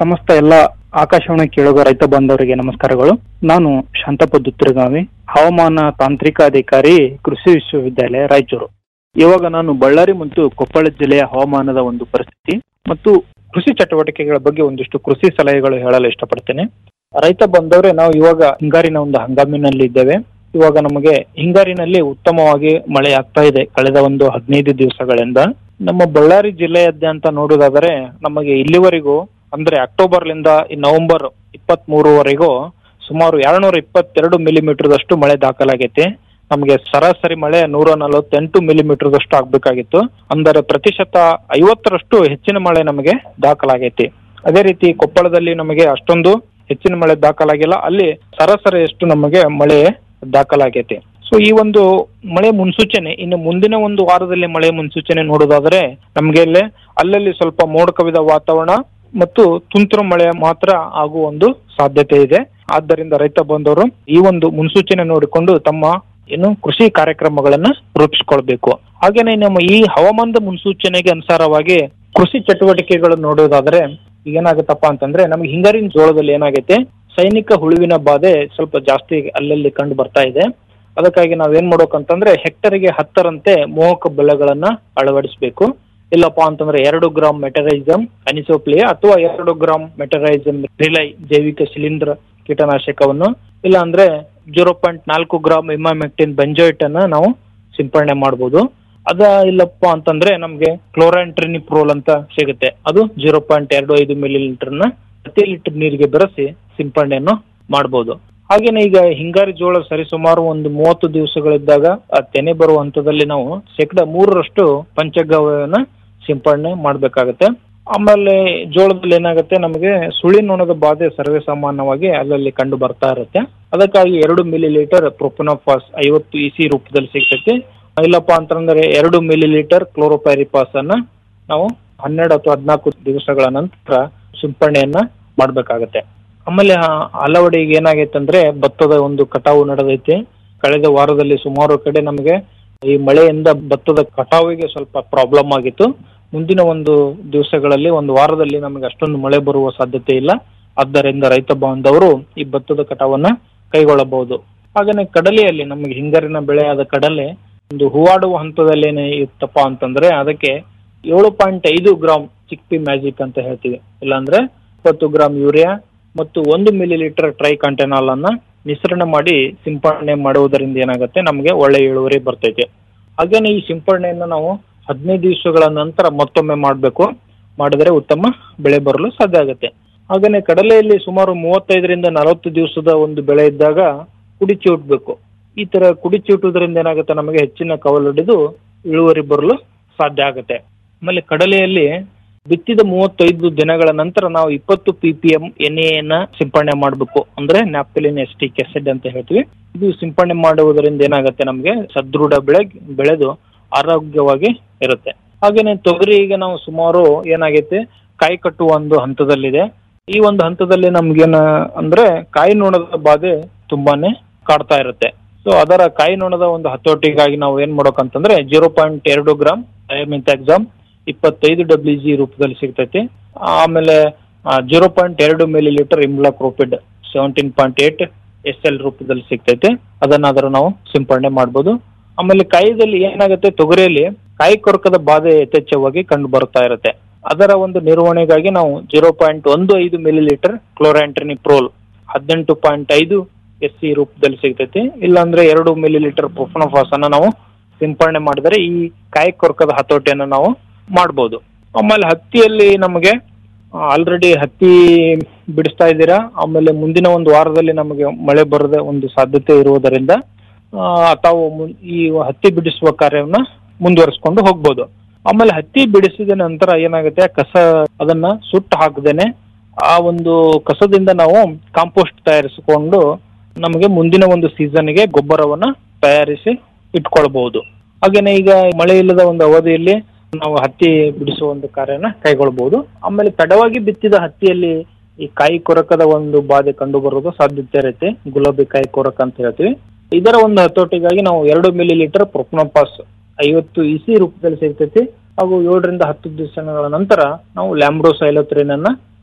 ಸಮಸ್ತ ಎಲ್ಲ ಆಕಾಶವಾಣಿ ಕೇಳುಗ ರೈತ ಬಾಂಧವರಿಗೆ ನಮಸ್ಕಾರಗಳು ನಾನು ಶಾಂತಪ್ಪ ದುತ್ತಿರಗಾವಿ ಹವಾಮಾನ ತಾಂತ್ರಿಕ ಅಧಿಕಾರಿ ಕೃಷಿ ವಿಶ್ವವಿದ್ಯಾಲಯ ರಾಯಚೂರು ಇವಾಗ ನಾನು ಬಳ್ಳಾರಿ ಮತ್ತು ಕೊಪ್ಪಳ ಜಿಲ್ಲೆಯ ಹವಾಮಾನದ ಒಂದು ಪರಿಸ್ಥಿತಿ ಮತ್ತು ಕೃಷಿ ಚಟುವಟಿಕೆಗಳ ಬಗ್ಗೆ ಒಂದಿಷ್ಟು ಕೃಷಿ ಸಲಹೆಗಳು ಹೇಳಲು ಇಷ್ಟಪಡ್ತೇನೆ ರೈತ ಬಂದವರೇ ನಾವು ಇವಾಗ ಹಿಂಗಾರಿನ ಒಂದು ಹಂಗಾಮಿನಲ್ಲಿ ಇದ್ದೇವೆ ಇವಾಗ ನಮಗೆ ಹಿಂಗಾರಿನಲ್ಲಿ ಉತ್ತಮವಾಗಿ ಮಳೆ ಆಗ್ತಾ ಇದೆ ಕಳೆದ ಒಂದು ಹದಿನೈದು ದಿವಸಗಳಿಂದ ನಮ್ಮ ಬಳ್ಳಾರಿ ಜಿಲ್ಲೆಯಾದ್ಯಂತ ನೋಡುವುದಾದರೆ ನಮಗೆ ಇಲ್ಲಿವರೆಗೂ ಅಂದ್ರೆ ಅಕ್ಟೋಬರ್ಲಿಂದ ಈ ನವೆಂಬರ್ ಇಪ್ಪತ್ತ್ ಮೂರುವರೆಗೂ ಸುಮಾರು ಎರಡ್ನೂರ ಇಪ್ಪತ್ತೆರಡು ಮಿಲಿಮೀಟರ್ದಷ್ಟು ಮಳೆ ದಾಖಲಾಗೈತಿ ನಮಗೆ ಸರಾಸರಿ ಮಳೆ ನೂರ ನಲವತ್ತೆಂಟು ಮಿಲಿಮೀಟರ್ದಷ್ಟು ಆಗ್ಬೇಕಾಗಿತ್ತು ಅಂದರೆ ಪ್ರತಿಶತ ಐವತ್ತರಷ್ಟು ಹೆಚ್ಚಿನ ಮಳೆ ನಮಗೆ ದಾಖಲಾಗೈತಿ ಅದೇ ರೀತಿ ಕೊಪ್ಪಳದಲ್ಲಿ ನಮಗೆ ಅಷ್ಟೊಂದು ಹೆಚ್ಚಿನ ಮಳೆ ದಾಖಲಾಗಿಲ್ಲ ಅಲ್ಲಿ ಸರಾಸರಿಯಷ್ಟು ನಮಗೆ ಮಳೆ ದಾಖಲಾಗೈತಿ ಸೊ ಈ ಒಂದು ಮಳೆ ಮುನ್ಸೂಚನೆ ಇನ್ನು ಮುಂದಿನ ಒಂದು ವಾರದಲ್ಲಿ ಮಳೆ ಮುನ್ಸೂಚನೆ ನೋಡೋದಾದ್ರೆ ನಮಗೆ ಇಲ್ಲಿ ಅಲ್ಲಲ್ಲಿ ಸ್ವಲ್ಪ ಮೋಡ ಕವಿದ ವಾತಾವರಣ ಮತ್ತು ತುಂತುರು ಮಳೆ ಮಾತ್ರ ಆಗುವ ಒಂದು ಸಾಧ್ಯತೆ ಇದೆ ಆದ್ದರಿಂದ ರೈತ ಬಂದವರು ಈ ಒಂದು ಮುನ್ಸೂಚನೆ ನೋಡಿಕೊಂಡು ತಮ್ಮ ಏನು ಕೃಷಿ ಕಾರ್ಯಕ್ರಮಗಳನ್ನ ರೂಪಿಸ್ಕೊಳ್ಬೇಕು ಹಾಗೇನೆ ನಮ್ಮ ಈ ಹವಾಮಾನದ ಮುನ್ಸೂಚನೆಗೆ ಅನುಸಾರವಾಗಿ ಕೃಷಿ ಚಟುವಟಿಕೆಗಳು ನೋಡೋದಾದ್ರೆ ಏನಾಗುತ್ತಪ್ಪ ಅಂತಂದ್ರೆ ನಮ್ಗೆ ಹಿಂಗಾರಿನ ಜೋಳದಲ್ಲಿ ಏನಾಗೈತೆ ಸೈನಿಕ ಹುಳುವಿನ ಬಾಧೆ ಸ್ವಲ್ಪ ಜಾಸ್ತಿ ಅಲ್ಲಲ್ಲಿ ಕಂಡು ಬರ್ತಾ ಇದೆ ಅದಕ್ಕಾಗಿ ನಾವೇನ್ ಮಾಡ್ಬೇಕಂತಂದ್ರೆ ಹೆಕ್ಟರ್ಗೆ ಹತ್ತರಂತೆ ಮೋಹಕ ಬೆಳೆಗಳನ್ನ ಅಳವಡಿಸಬೇಕು ಇಲ್ಲಪ್ಪ ಅಂತಂದ್ರೆ ಎರಡು ಗ್ರಾಮ್ ಮೆಟರೈಸಮ್ ಅನಿಸೋಪ್ಲಿಯ ಅಥವಾ ಎರಡು ಗ್ರಾಮ್ ಮೆಟರೈಸಮ್ ರಿಲೈ ಜೈವಿಕ ಶಿಲೀಂಧ್ರ ಕೀಟನಾಶಕವನ್ನು ಇಲ್ಲ ಅಂದ್ರೆ ಜೀರೋ ಪಾಯಿಂಟ್ ನಾಲ್ಕು ಗ್ರಾಮ್ ಇಮಾಮೆಕ್ಟಿನ್ ಬೆಂಜೋಯಿಟ್ ಅನ್ನ ನಾವು ಸಿಂಪಡಣೆ ಮಾಡಬಹುದು ಅದ ಇಲ್ಲಪ್ಪ ಅಂತಂದ್ರೆ ನಮ್ಗೆ ಕ್ಲೋರಾಂಟ್ರಿನಿಪ್ರೋಲ್ ಅಂತ ಸಿಗುತ್ತೆ ಅದು ಜೀರೋ ಪಾಯಿಂಟ್ ಎರಡು ಐದು ಮಿಲಿ ಲೀಟರ್ನ ಪ್ರತಿ ಲೀಟರ್ ನೀರಿಗೆ ಬೆರೆಸಿ ಸಿಂಪಡಣೆಯನ್ನು ಮಾಡಬಹುದು ಹಾಗೇನೆ ಈಗ ಹಿಂಗಾರಿ ಜೋಳ ಸರಿಸುಮಾರು ಒಂದು ಮೂವತ್ತು ದಿವಸಗಳಿದ್ದಾಗ ಆ ತೆನೆ ಬರುವ ಹಂತದಲ್ಲಿ ನಾವು ಶೇಕಡ ಮೂರರಷ್ಟು ಪಂಚಗವ್ಯವನ್ನ ಸಿಂಪಡಣೆ ಮಾಡ್ಬೇಕಾಗತ್ತೆ ಆಮೇಲೆ ಜೋಳದಲ್ಲಿ ಏನಾಗುತ್ತೆ ನಮಗೆ ಸುಳಿ ನೊಣದ ಬಾಧೆ ಸರ್ವೇ ಸಾಮಾನ್ಯವಾಗಿ ಅಲ್ಲಲ್ಲಿ ಕಂಡು ಬರ್ತಾ ಇರುತ್ತೆ ಅದಕ್ಕಾಗಿ ಎರಡು ಮಿಲಿ ಲೀಟರ್ ಪ್ರೊಪನೋಫಾಸ್ ಐವತ್ತು ಇಸಿ ರೂಪದಲ್ಲಿ ಸಿಗ್ತೈತಿ ಇಲ್ಲಪ್ಪ ಅಂತಂದ್ರೆ ಎರಡು ಮಿಲಿ ಲೀಟರ್ ಕ್ಲೋರೋಪೈರಿಪಾಸ್ ಅನ್ನ ನಾವು ಹನ್ನೆರಡು ಅಥವಾ ಹದಿನಾಲ್ಕು ದಿವಸಗಳ ನಂತರ ಸಿಂಪಡಣೆಯನ್ನ ಮಾಡ್ಬೇಕಾಗತ್ತೆ ಆಮೇಲೆ ಆ ಹಲವಡಿಗೆ ಏನಾಗೈತೆ ಅಂದ್ರೆ ಭತ್ತದ ಒಂದು ಕಟಾವು ನಡೆದೈತಿ ಕಳೆದ ವಾರದಲ್ಲಿ ಸುಮಾರು ಕಡೆ ನಮಗೆ ಈ ಮಳೆಯಿಂದ ಭತ್ತದ ಕಟಾವಿಗೆ ಸ್ವಲ್ಪ ಪ್ರಾಬ್ಲಮ್ ಆಗಿತ್ತು ಮುಂದಿನ ಒಂದು ದಿವಸಗಳಲ್ಲಿ ಒಂದು ವಾರದಲ್ಲಿ ನಮಗೆ ಅಷ್ಟೊಂದು ಮಳೆ ಬರುವ ಸಾಧ್ಯತೆ ಇಲ್ಲ ಆದ್ದರಿಂದ ರೈತ ಬಾಂಧವರು ಈ ಭತ್ತದ ಕಟಾವನ್ನ ಕೈಗೊಳ್ಳಬಹುದು ಹಾಗೇನೆ ಕಡಲೆಯಲ್ಲಿ ನಮಗೆ ಹಿಂಗಾರಿನ ಬೆಳೆಯಾದ ಕಡಲೆ ಒಂದು ಹೂವಾಡುವ ಹಂತದಲ್ಲಿ ಏನೇ ಇತ್ತಪ್ಪ ಅಂತಂದ್ರೆ ಅದಕ್ಕೆ ಏಳು ಪಾಯಿಂಟ್ ಐದು ಗ್ರಾಮ್ ಚಿಕ್ಪಿ ಮ್ಯಾಜಿಕ್ ಅಂತ ಹೇಳ್ತೀವಿ ಇಲ್ಲಾಂದ್ರೆ ಇಪ್ಪತ್ತು ಗ್ರಾಮ್ ಯೂರಿಯಾ ಮತ್ತು ಒಂದು ಮಿಲಿ ಲೀಟರ್ ಟ್ರೈ ಕಂಟೆನಾಲ್ ಅನ್ನ ಮಿಶ್ರಣ ಮಾಡಿ ಸಿಂಪಡಣೆ ಮಾಡುವುದರಿಂದ ಏನಾಗುತ್ತೆ ನಮಗೆ ಒಳ್ಳೆ ಇಳುವರಿ ಬರ್ತೈತೆ ಹಾಗೇನೆ ಈ ಸಿಂಪಡಣೆಯನ್ನ ನಾವು ಹದಿನೈದು ದಿವಸಗಳ ನಂತರ ಮತ್ತೊಮ್ಮೆ ಮಾಡಬೇಕು ಮಾಡಿದರೆ ಉತ್ತಮ ಬೆಳೆ ಬರಲು ಸಾಧ್ಯ ಆಗುತ್ತೆ ಹಾಗೇನೆ ಕಡಲೆಯಲ್ಲಿ ಸುಮಾರು ಮೂವತ್ತೈದರಿಂದ ನಲವತ್ತು ದಿವಸದ ಒಂದು ಬೆಳೆ ಇದ್ದಾಗ ಕುಡಿಚಿ ಉಟ್ಬೇಕು ಈ ತರ ಕುಡಿಚಿ ಉಟ್ಟುವುದರಿಂದ ಏನಾಗುತ್ತೆ ನಮಗೆ ಹೆಚ್ಚಿನ ಕವಲು ಹಿಡಿದು ಇಳುವರಿ ಬರಲು ಸಾಧ್ಯ ಆಗುತ್ತೆ ಆಮೇಲೆ ಕಡಲೆಯಲ್ಲಿ ಬಿತ್ತಿದ ಮೂವತ್ತೈದು ದಿನಗಳ ನಂತರ ನಾವು ಇಪ್ಪತ್ತು ಪಿ ಪಿ ಎಂ ಎನ್ ಸಿಂಪಡಣೆ ಮಾಡಬೇಕು ಅಂದ್ರೆ ನ್ಯಾಪ್ತಲಿನ್ ಎಸ್ಟಿಕ್ ಆಸಿಡ್ ಅಂತ ಹೇಳ್ತೀವಿ ಇದು ಸಿಂಪಡಣೆ ಮಾಡುವುದರಿಂದ ಏನಾಗುತ್ತೆ ನಮಗೆ ಸದೃಢ ಬೆಳೆ ಬೆಳೆದು ಆರೋಗ್ಯವಾಗಿ ಇರುತ್ತೆ ಹಾಗೇನೆ ತೊಗರಿ ಈಗ ನಾವು ಸುಮಾರು ಏನಾಗೈತೆ ಕಾಯಿ ಕಟ್ಟುವ ಒಂದು ಹಂತದಲ್ಲಿದೆ ಈ ಒಂದು ಹಂತದಲ್ಲಿ ನಮ್ಗೇನ ಅಂದ್ರೆ ಕಾಯಿ ನೋಣದ ಬಾಧೆ ತುಂಬಾನೇ ಕಾಡ್ತಾ ಇರುತ್ತೆ ಸೊ ಅದರ ಕಾಯಿ ನೋಣದ ಒಂದು ಹತೋಟಿಗಾಗಿ ನಾವು ಏನ್ ಮಾಡ್ಬೇಕಂತಂದ್ರೆ ಜೀರೋ ಪಾಯಿಂಟ್ ಎರಡು ಗ್ರಾಮ್ ಎಕ್ಸಾಮ್ ಇಪ್ಪತ್ತೈದು ಡಬ್ಲ್ಯೂ ಜಿ ರೂಪದಲ್ಲಿ ಸಿಗ್ತೈತಿ ಆಮೇಲೆ ಜೀರೋ ಪಾಯಿಂಟ್ ಎರಡು millilitre imidacloprid seventeen point eight S L ರೂಪದಲ್ಲಿ ಸಿಗ್ತೈತಿ ಅದನ್ನಾದ್ರೂ ನಾವು ಸಿಂಪಡಣೆ ಮಾಡ್ಬೋದು ಆಮೇಲೆ ಕಾಯಿದಲ್ಲಿ ಏನಾಗುತ್ತೆ ತೊಗರಿಯಲ್ಲಿ ಕಾಯಿ ಕೊರಕದ ಬಾಧೆ ಯಥೇಚ್ಛವಾಗಿ ಕಂಡು ಬರ್ತಾ ಇರುತ್ತೆ ಅದರ ಒಂದು ನಿರ್ವಹಣೆಗಾಗಿ ನಾವು ಜೀರೋ ಪಾಯಿಂಟ್ ಒಂದು ಐದು ಮಿಲಿ ಲೀಟರ್ ಕ್ಲೋರಾಂಟ್ರಿನಿಪ್ರೋಲ್ ಹದಿನೆಂಟು ಪಾಯಿಂಟ್ ಐದು ಎಸ್ ಸಿ ರೂಪದಲ್ಲಿ ಸಿಗ್ತೈತಿ ಇಲ್ಲಾಂದ್ರೆ ಎರಡು ಮಿಲಿ ಲೀಟರ್ ಪ್ರೊಫನೋಫಾಸ್ ಅನ್ನ ನಾವು ಸಿಂಪಡಣೆ ಮಾಡಿದರೆ ಈ ಕಾಯಿ ಕೊರಕದ ಹತೋಟಿಯನ್ನು ನಾವು ಮಾಡ್ಬೋದು ಆಮೇಲೆ ಹತ್ತಿಯಲ್ಲಿ ನಮಗೆ ಆಲ್ರೆಡಿ ಹತ್ತಿ ಬಿಡಿಸ್ತಾ ಇದ್ದೀರಾ ಆಮೇಲೆ ಮುಂದಿನ ಒಂದು ವಾರದಲ್ಲಿ ನಮಗೆ ಮಳೆ ಬರದ ಒಂದು ಸಾಧ್ಯತೆ ಇರುವುದರಿಂದ ಆ, ತಾವು ಮುನ್- ಈ ಹತ್ತಿ ಬಿಡಿಸುವ ಕಾರ್ಯವನ್ನ ಮುಂದುವರಿಸ್ಕೊಂಡು ಹೋಗ್ಬೋದು ಆಮೇಲೆ ಹತ್ತಿ ಬಿಡಿಸಿದ ನಂತರ ಏನಾಗುತ್ತೆ ಕಸ ಅದನ್ನ ಸುಟ್ಟು ಹಾಕದೇನೆ ಆ ಒಂದು ಕಸದಿಂದ ನಾವು ಕಾಂಪೋಸ್ಟ್ ತಯಾರಿಸಿಕೊಂಡು ನಮಗೆ ಮುಂದಿನ ಒಂದು ಸೀಸನ್ಗೆ ಗೊಬ್ಬರವನ್ನ ತಯಾರಿಸಿ ಇಟ್ಕೊಳ್ಬಹುದು ಹಾಗೇನೆ ಈಗ ಮಳೆ ಇಲ್ಲದ ಒಂದು ಅವಧಿಯಲ್ಲಿ ನಾವು ಹತ್ತಿ ಬಿಡಿಸುವ ಒಂದು ಕಾರ್ಯನ ಕೈಗೊಳ್ಬಹುದು ಆಮೇಲೆ ತಡವಾಗಿ ಬಿತ್ತಿದ ಹತ್ತಿಯಲ್ಲಿ ಈ ಕಾಯಿ ಕೊರಕದ ಒಂದು ಬಾಧೆ ಕಂಡು ಬರೋದು ಸಾಧ್ಯತೆ ಇರುತ್ತೆ ಗುಲಾಬಿ ಕಾಯಿ ಕೊರಕ ಅಂತ ಹೇಳ್ತೀವಿ ಇದರ ಒಂದು ಹತೋಟಿಗಾಗಿ ನಾವು ಎರಡು ಮಿಲಿ ಲೀಟರ್ ಪ್ರೊಪ್ನೋಪಾಸ್ ಐವತ್ತು ಇಸಿ ರೂಪದಲ್ಲಿ ಸಿಗ್ತೈತಿ ಹಾಗೂ ಏಳರಿಂದ ಹತ್ತು ದಿವಸಗಳ ನಂತರ ನಾವು ಲ್ಯಾಂಬ್ರೋಸೈಲೋತ್ರಿನ್ ಅನ್ನ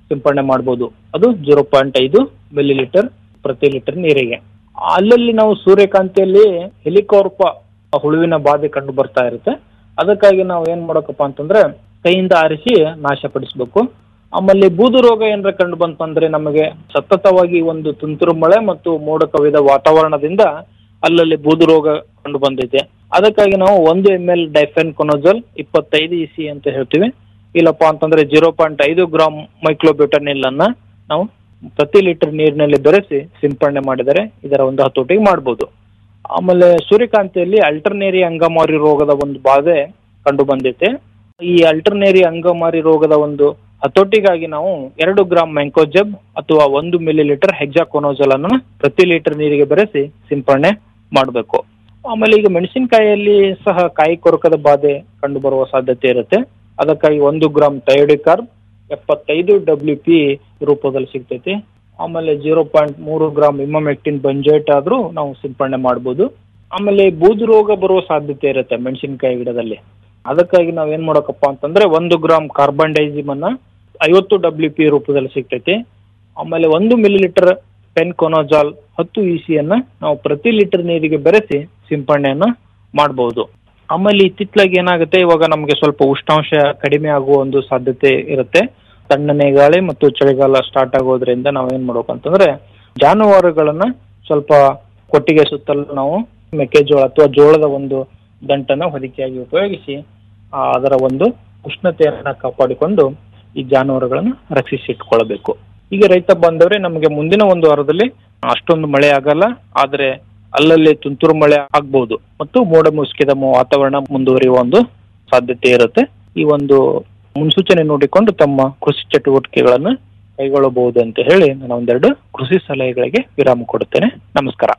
ಸಿಂಪಡಣೆ ಮಾಡ್ಬೋದು ಅದು ಜೀರೋ ಪಾಯಿಂಟ್ ಐದು ಮಿಲಿ ಲೀಟರ್ ಪ್ರತಿ ಲೀಟರ್ ನೀರಿಗೆ ಅಲ್ಲಲ್ಲಿ ನಾವು ಸೂರ್ಯಕಾಂತಿಯಲ್ಲಿ ಹೆಲಿಕೋರ್ಪ ಹುಳುವಿನ ಬಾಧೆ ಕಂಡು ಬರ್ತಾ ಇರುತ್ತೆ ಅದಕ್ಕಾಗಿ ನಾವು ಏನ್ ಮಾಡಬೇಕಪ್ಪ ಅಂತಂದ್ರೆ ಕೈಯಿಂದ ಆರಿಸಿ ನಾಶಪಡಿಸಬೇಕು ಆಮೇಲೆ ಬೂದು ರೋಗ ಏನಾರ ಕಂಡು ಬಂತಂದ್ರೆ ನಮಗೆ ಸತತವಾಗಿ ಒಂದು ತುಂತುರು ಮಳೆ ಮತ್ತು ಮೋಡ ಕವಿದ ವಾತಾವರಣದಿಂದ ಅಲ್ಲಲ್ಲಿ ಬೂದು ರೋಗ ಕಂಡು ಬಂದಿದೆ ಅದಕ್ಕಾಗಿ ನಾವು ಒಂದು ಎಂ ಎಲ್ ಡೈಫೆನ್ ಕೊನೋಜಲ್ ಇಪ್ಪತ್ತೈದು ಇ ಸಿ ಅಂತ ಹೇಳ್ತೀವಿ ಇಲ್ಲಪ್ಪ ಅಂತಂದ್ರೆ ಜೀರೋ ಪಾಯಿಂಟ್ ಐದು ಗ್ರಾಮ್ ಮೈಕ್ರೋಬ್ಯೂಟನಿಲ್ ಅನ್ನ ನಾವು ಪ್ರತಿ ಲೀಟರ್ ನೀರಿನಲ್ಲಿ ಬೆರೆಸಿ ಸಿಂಪಡಣೆ ಮಾಡಿದರೆ ಇದರ ಒಂದು ಹತೋಟಿಗೆ ಮಾಡ್ಬೋದು ಆಮೇಲೆ ಸೂರ್ಯಕಾಂತಿಯಲ್ಲಿ ಅಲ್ಟರ್ನೇರಿ ಅಂಗಮಾರಿ ರೋಗದ ಒಂದು ಬಾಧೆ ಕಂಡು ಬಂದೈತೆ ಈ ಅಲ್ಟರ್ನೇರಿ ಅಂಗಮಾರಿ ರೋಗದ ಒಂದು ಹತೋಟಿಗಾಗಿ ನಾವು ಎರಡು ಗ್ರಾಮ್ ಮ್ಯಾಂಕೋಜಬ್ ಅಥವಾ ಒಂದು ಮಿಲಿ ಲೀಟರ್ ಹೆಕ್ಸಾಕೊನೋಜಲ್ ಅನ್ನು ಪ್ರತಿ ಲೀಟರ್ ನೀರಿಗೆ ಬೆರೆಸಿ ಸಿಂಪಡಣೆ ಮಾಡಬೇಕು ಆಮೇಲೆ ಈಗ ಮೆಣಸಿನಕಾಯಿಯಲ್ಲಿ ಸಹ ಕಾಯಿ ಕೊರಕದ ಬಾಧೆ ಕಂಡು ಬರುವ ಸಾಧ್ಯತೆ ಇರುತ್ತೆ ಅದಕ್ಕಾಗಿ ಒಂದು ಗ್ರಾಮ್ ಥೈಡಿಕಾರ್ಬ್ ಎಪ್ಪತ್ತೈದು ಡಬ್ಲ್ಯೂ ಪಿ ರೂಪದಲ್ಲಿ ಸಿಗ್ತೈತಿ ಆಮೇಲೆ ಜೀರೋ ಪಾಯಿಂಟ್ ಮೂರು ಗ್ರಾಮ್ ಇಮಮೆಕ್ಟಿನ್ ಬಂಜೈಟ್ ಆದ್ರೂ ನಾವು ಸಿಂಪಡಣೆ ಮಾಡ್ಬೋದು ಆಮೇಲೆ ಬೂದು ರೋಗ ಬರುವ ಸಾಧ್ಯತೆ ಇರುತ್ತೆ ಮೆಣಸಿನಕಾಯಿ ಗಿಡದಲ್ಲಿ ಅದಕ್ಕಾಗಿ ನಾವ್ ಏನ್ ಮಾಡಬೇಕಪ್ಪ ಅಂತಂದ್ರೆ ಒಂದು ಗ್ರಾಮ್ ಕಾರ್ಬನ್ ಡೈಸಿಮ್ ಅನ್ನ ಐವತ್ತು ಡಬ್ಲ್ಯೂ ಪಿ ರೂಪದಲ್ಲಿ ಸಿಗ್ತೈತಿ ಆಮೇಲೆ ಒಂದು ಮಿಲಿ ಲೀಟರ್ ಪೆನ್ ಕೊನೋಜಾಲ್ ಹತ್ತು ಇ ಸಿ ಅನ್ನ ನಾವು ಪ್ರತಿ ಲೀಟರ್ ನೀರಿಗೆ ಬೆರೆಸಿ ಸಿಂಪಡಣೆಯನ್ನ ಮಾಡಬಹುದು ಆಮೇಲೆ ಇತ್ತಿತ್ತಲಾಗಿ ಏನಾಗುತ್ತೆ ಇವಾಗ ನಮಗೆ ಸ್ವಲ್ಪ ಉಷ್ಣಾಂಶ ಕಡಿಮೆ ಆಗುವ ಒಂದು ಸಾಧ್ಯತೆ ಇರುತ್ತೆ ತಣ್ಣನೆ ಗಾಳಿ ಮತ್ತು ಚಳಿಗಾಲ ಸ್ಟಾರ್ಟ್ ಆಗೋದ್ರಿಂದ ನಾವು ಏನ್ ಮಾಡ್ಬೇಕು ಅಂತಂದ್ರೆ ಜಾನುವಾರುಗಳನ್ನ ಸ್ವಲ್ಪ ಕೊಟ್ಟಿಗೆ ಸುತ್ತಲೂ ನಾವು ಮೆಕ್ಕೆಜೋಳ ಅಥವಾ ಜೋಳದ ಒಂದು ದಂಟನ್ನ ಹೊದಿಕೆಯಾಗಿ ಉಪಯೋಗಿಸಿ ಆ, ಅದರ ಒಂದು ಉಷ್ಣತೆಯನ್ನ ಕಾಪಾಡಿಕೊಂಡು ಈ ಜಾನುವಾರುಗಳನ್ನ ರಕ್ಷಿಸಿಟ್ಕೊಳ್ಬೇಕು ಈಗ ರೈತ ಬಂದವರೆ ನಮಗೆ ಮುಂದಿನ ಒಂದು ವಾರದಲ್ಲಿ ಅಷ್ಟೊಂದು ಮಳೆ ಆಗಲ್ಲ ಆದ್ರೆ ಅಲ್ಲಲ್ಲಿ ತುಂತುರು ಮಳೆ ಆಗ್ಬಹುದು ಮತ್ತು ಮೋಡ ಮುಸುಕಿದ ಮು- ವಾತಾವರಣ ಮುಂದುವರಿಯುವ ಒಂದು ಸಾಧ್ಯತೆ ಇರುತ್ತೆ ಈ ಒಂದು ಮುನ್ಸೂಚನೆ ನೋಡಿಕೊಂಡು ತಮ್ಮ ಕೃಷಿ ಚಟುವಟಿಕೆಗಳನ್ನ ಕೈಗೊಳ್ಳಬಹುದು ಅಂತ ಹೇಳಿ ನಾನು ಒಂದೆರಡು ಕೃಷಿ ಸಲಹೆಗಳಿಗೆ ವಿರಾಮ ಕೊಡುತ್ತೇನೆ ನಮಸ್ಕಾರ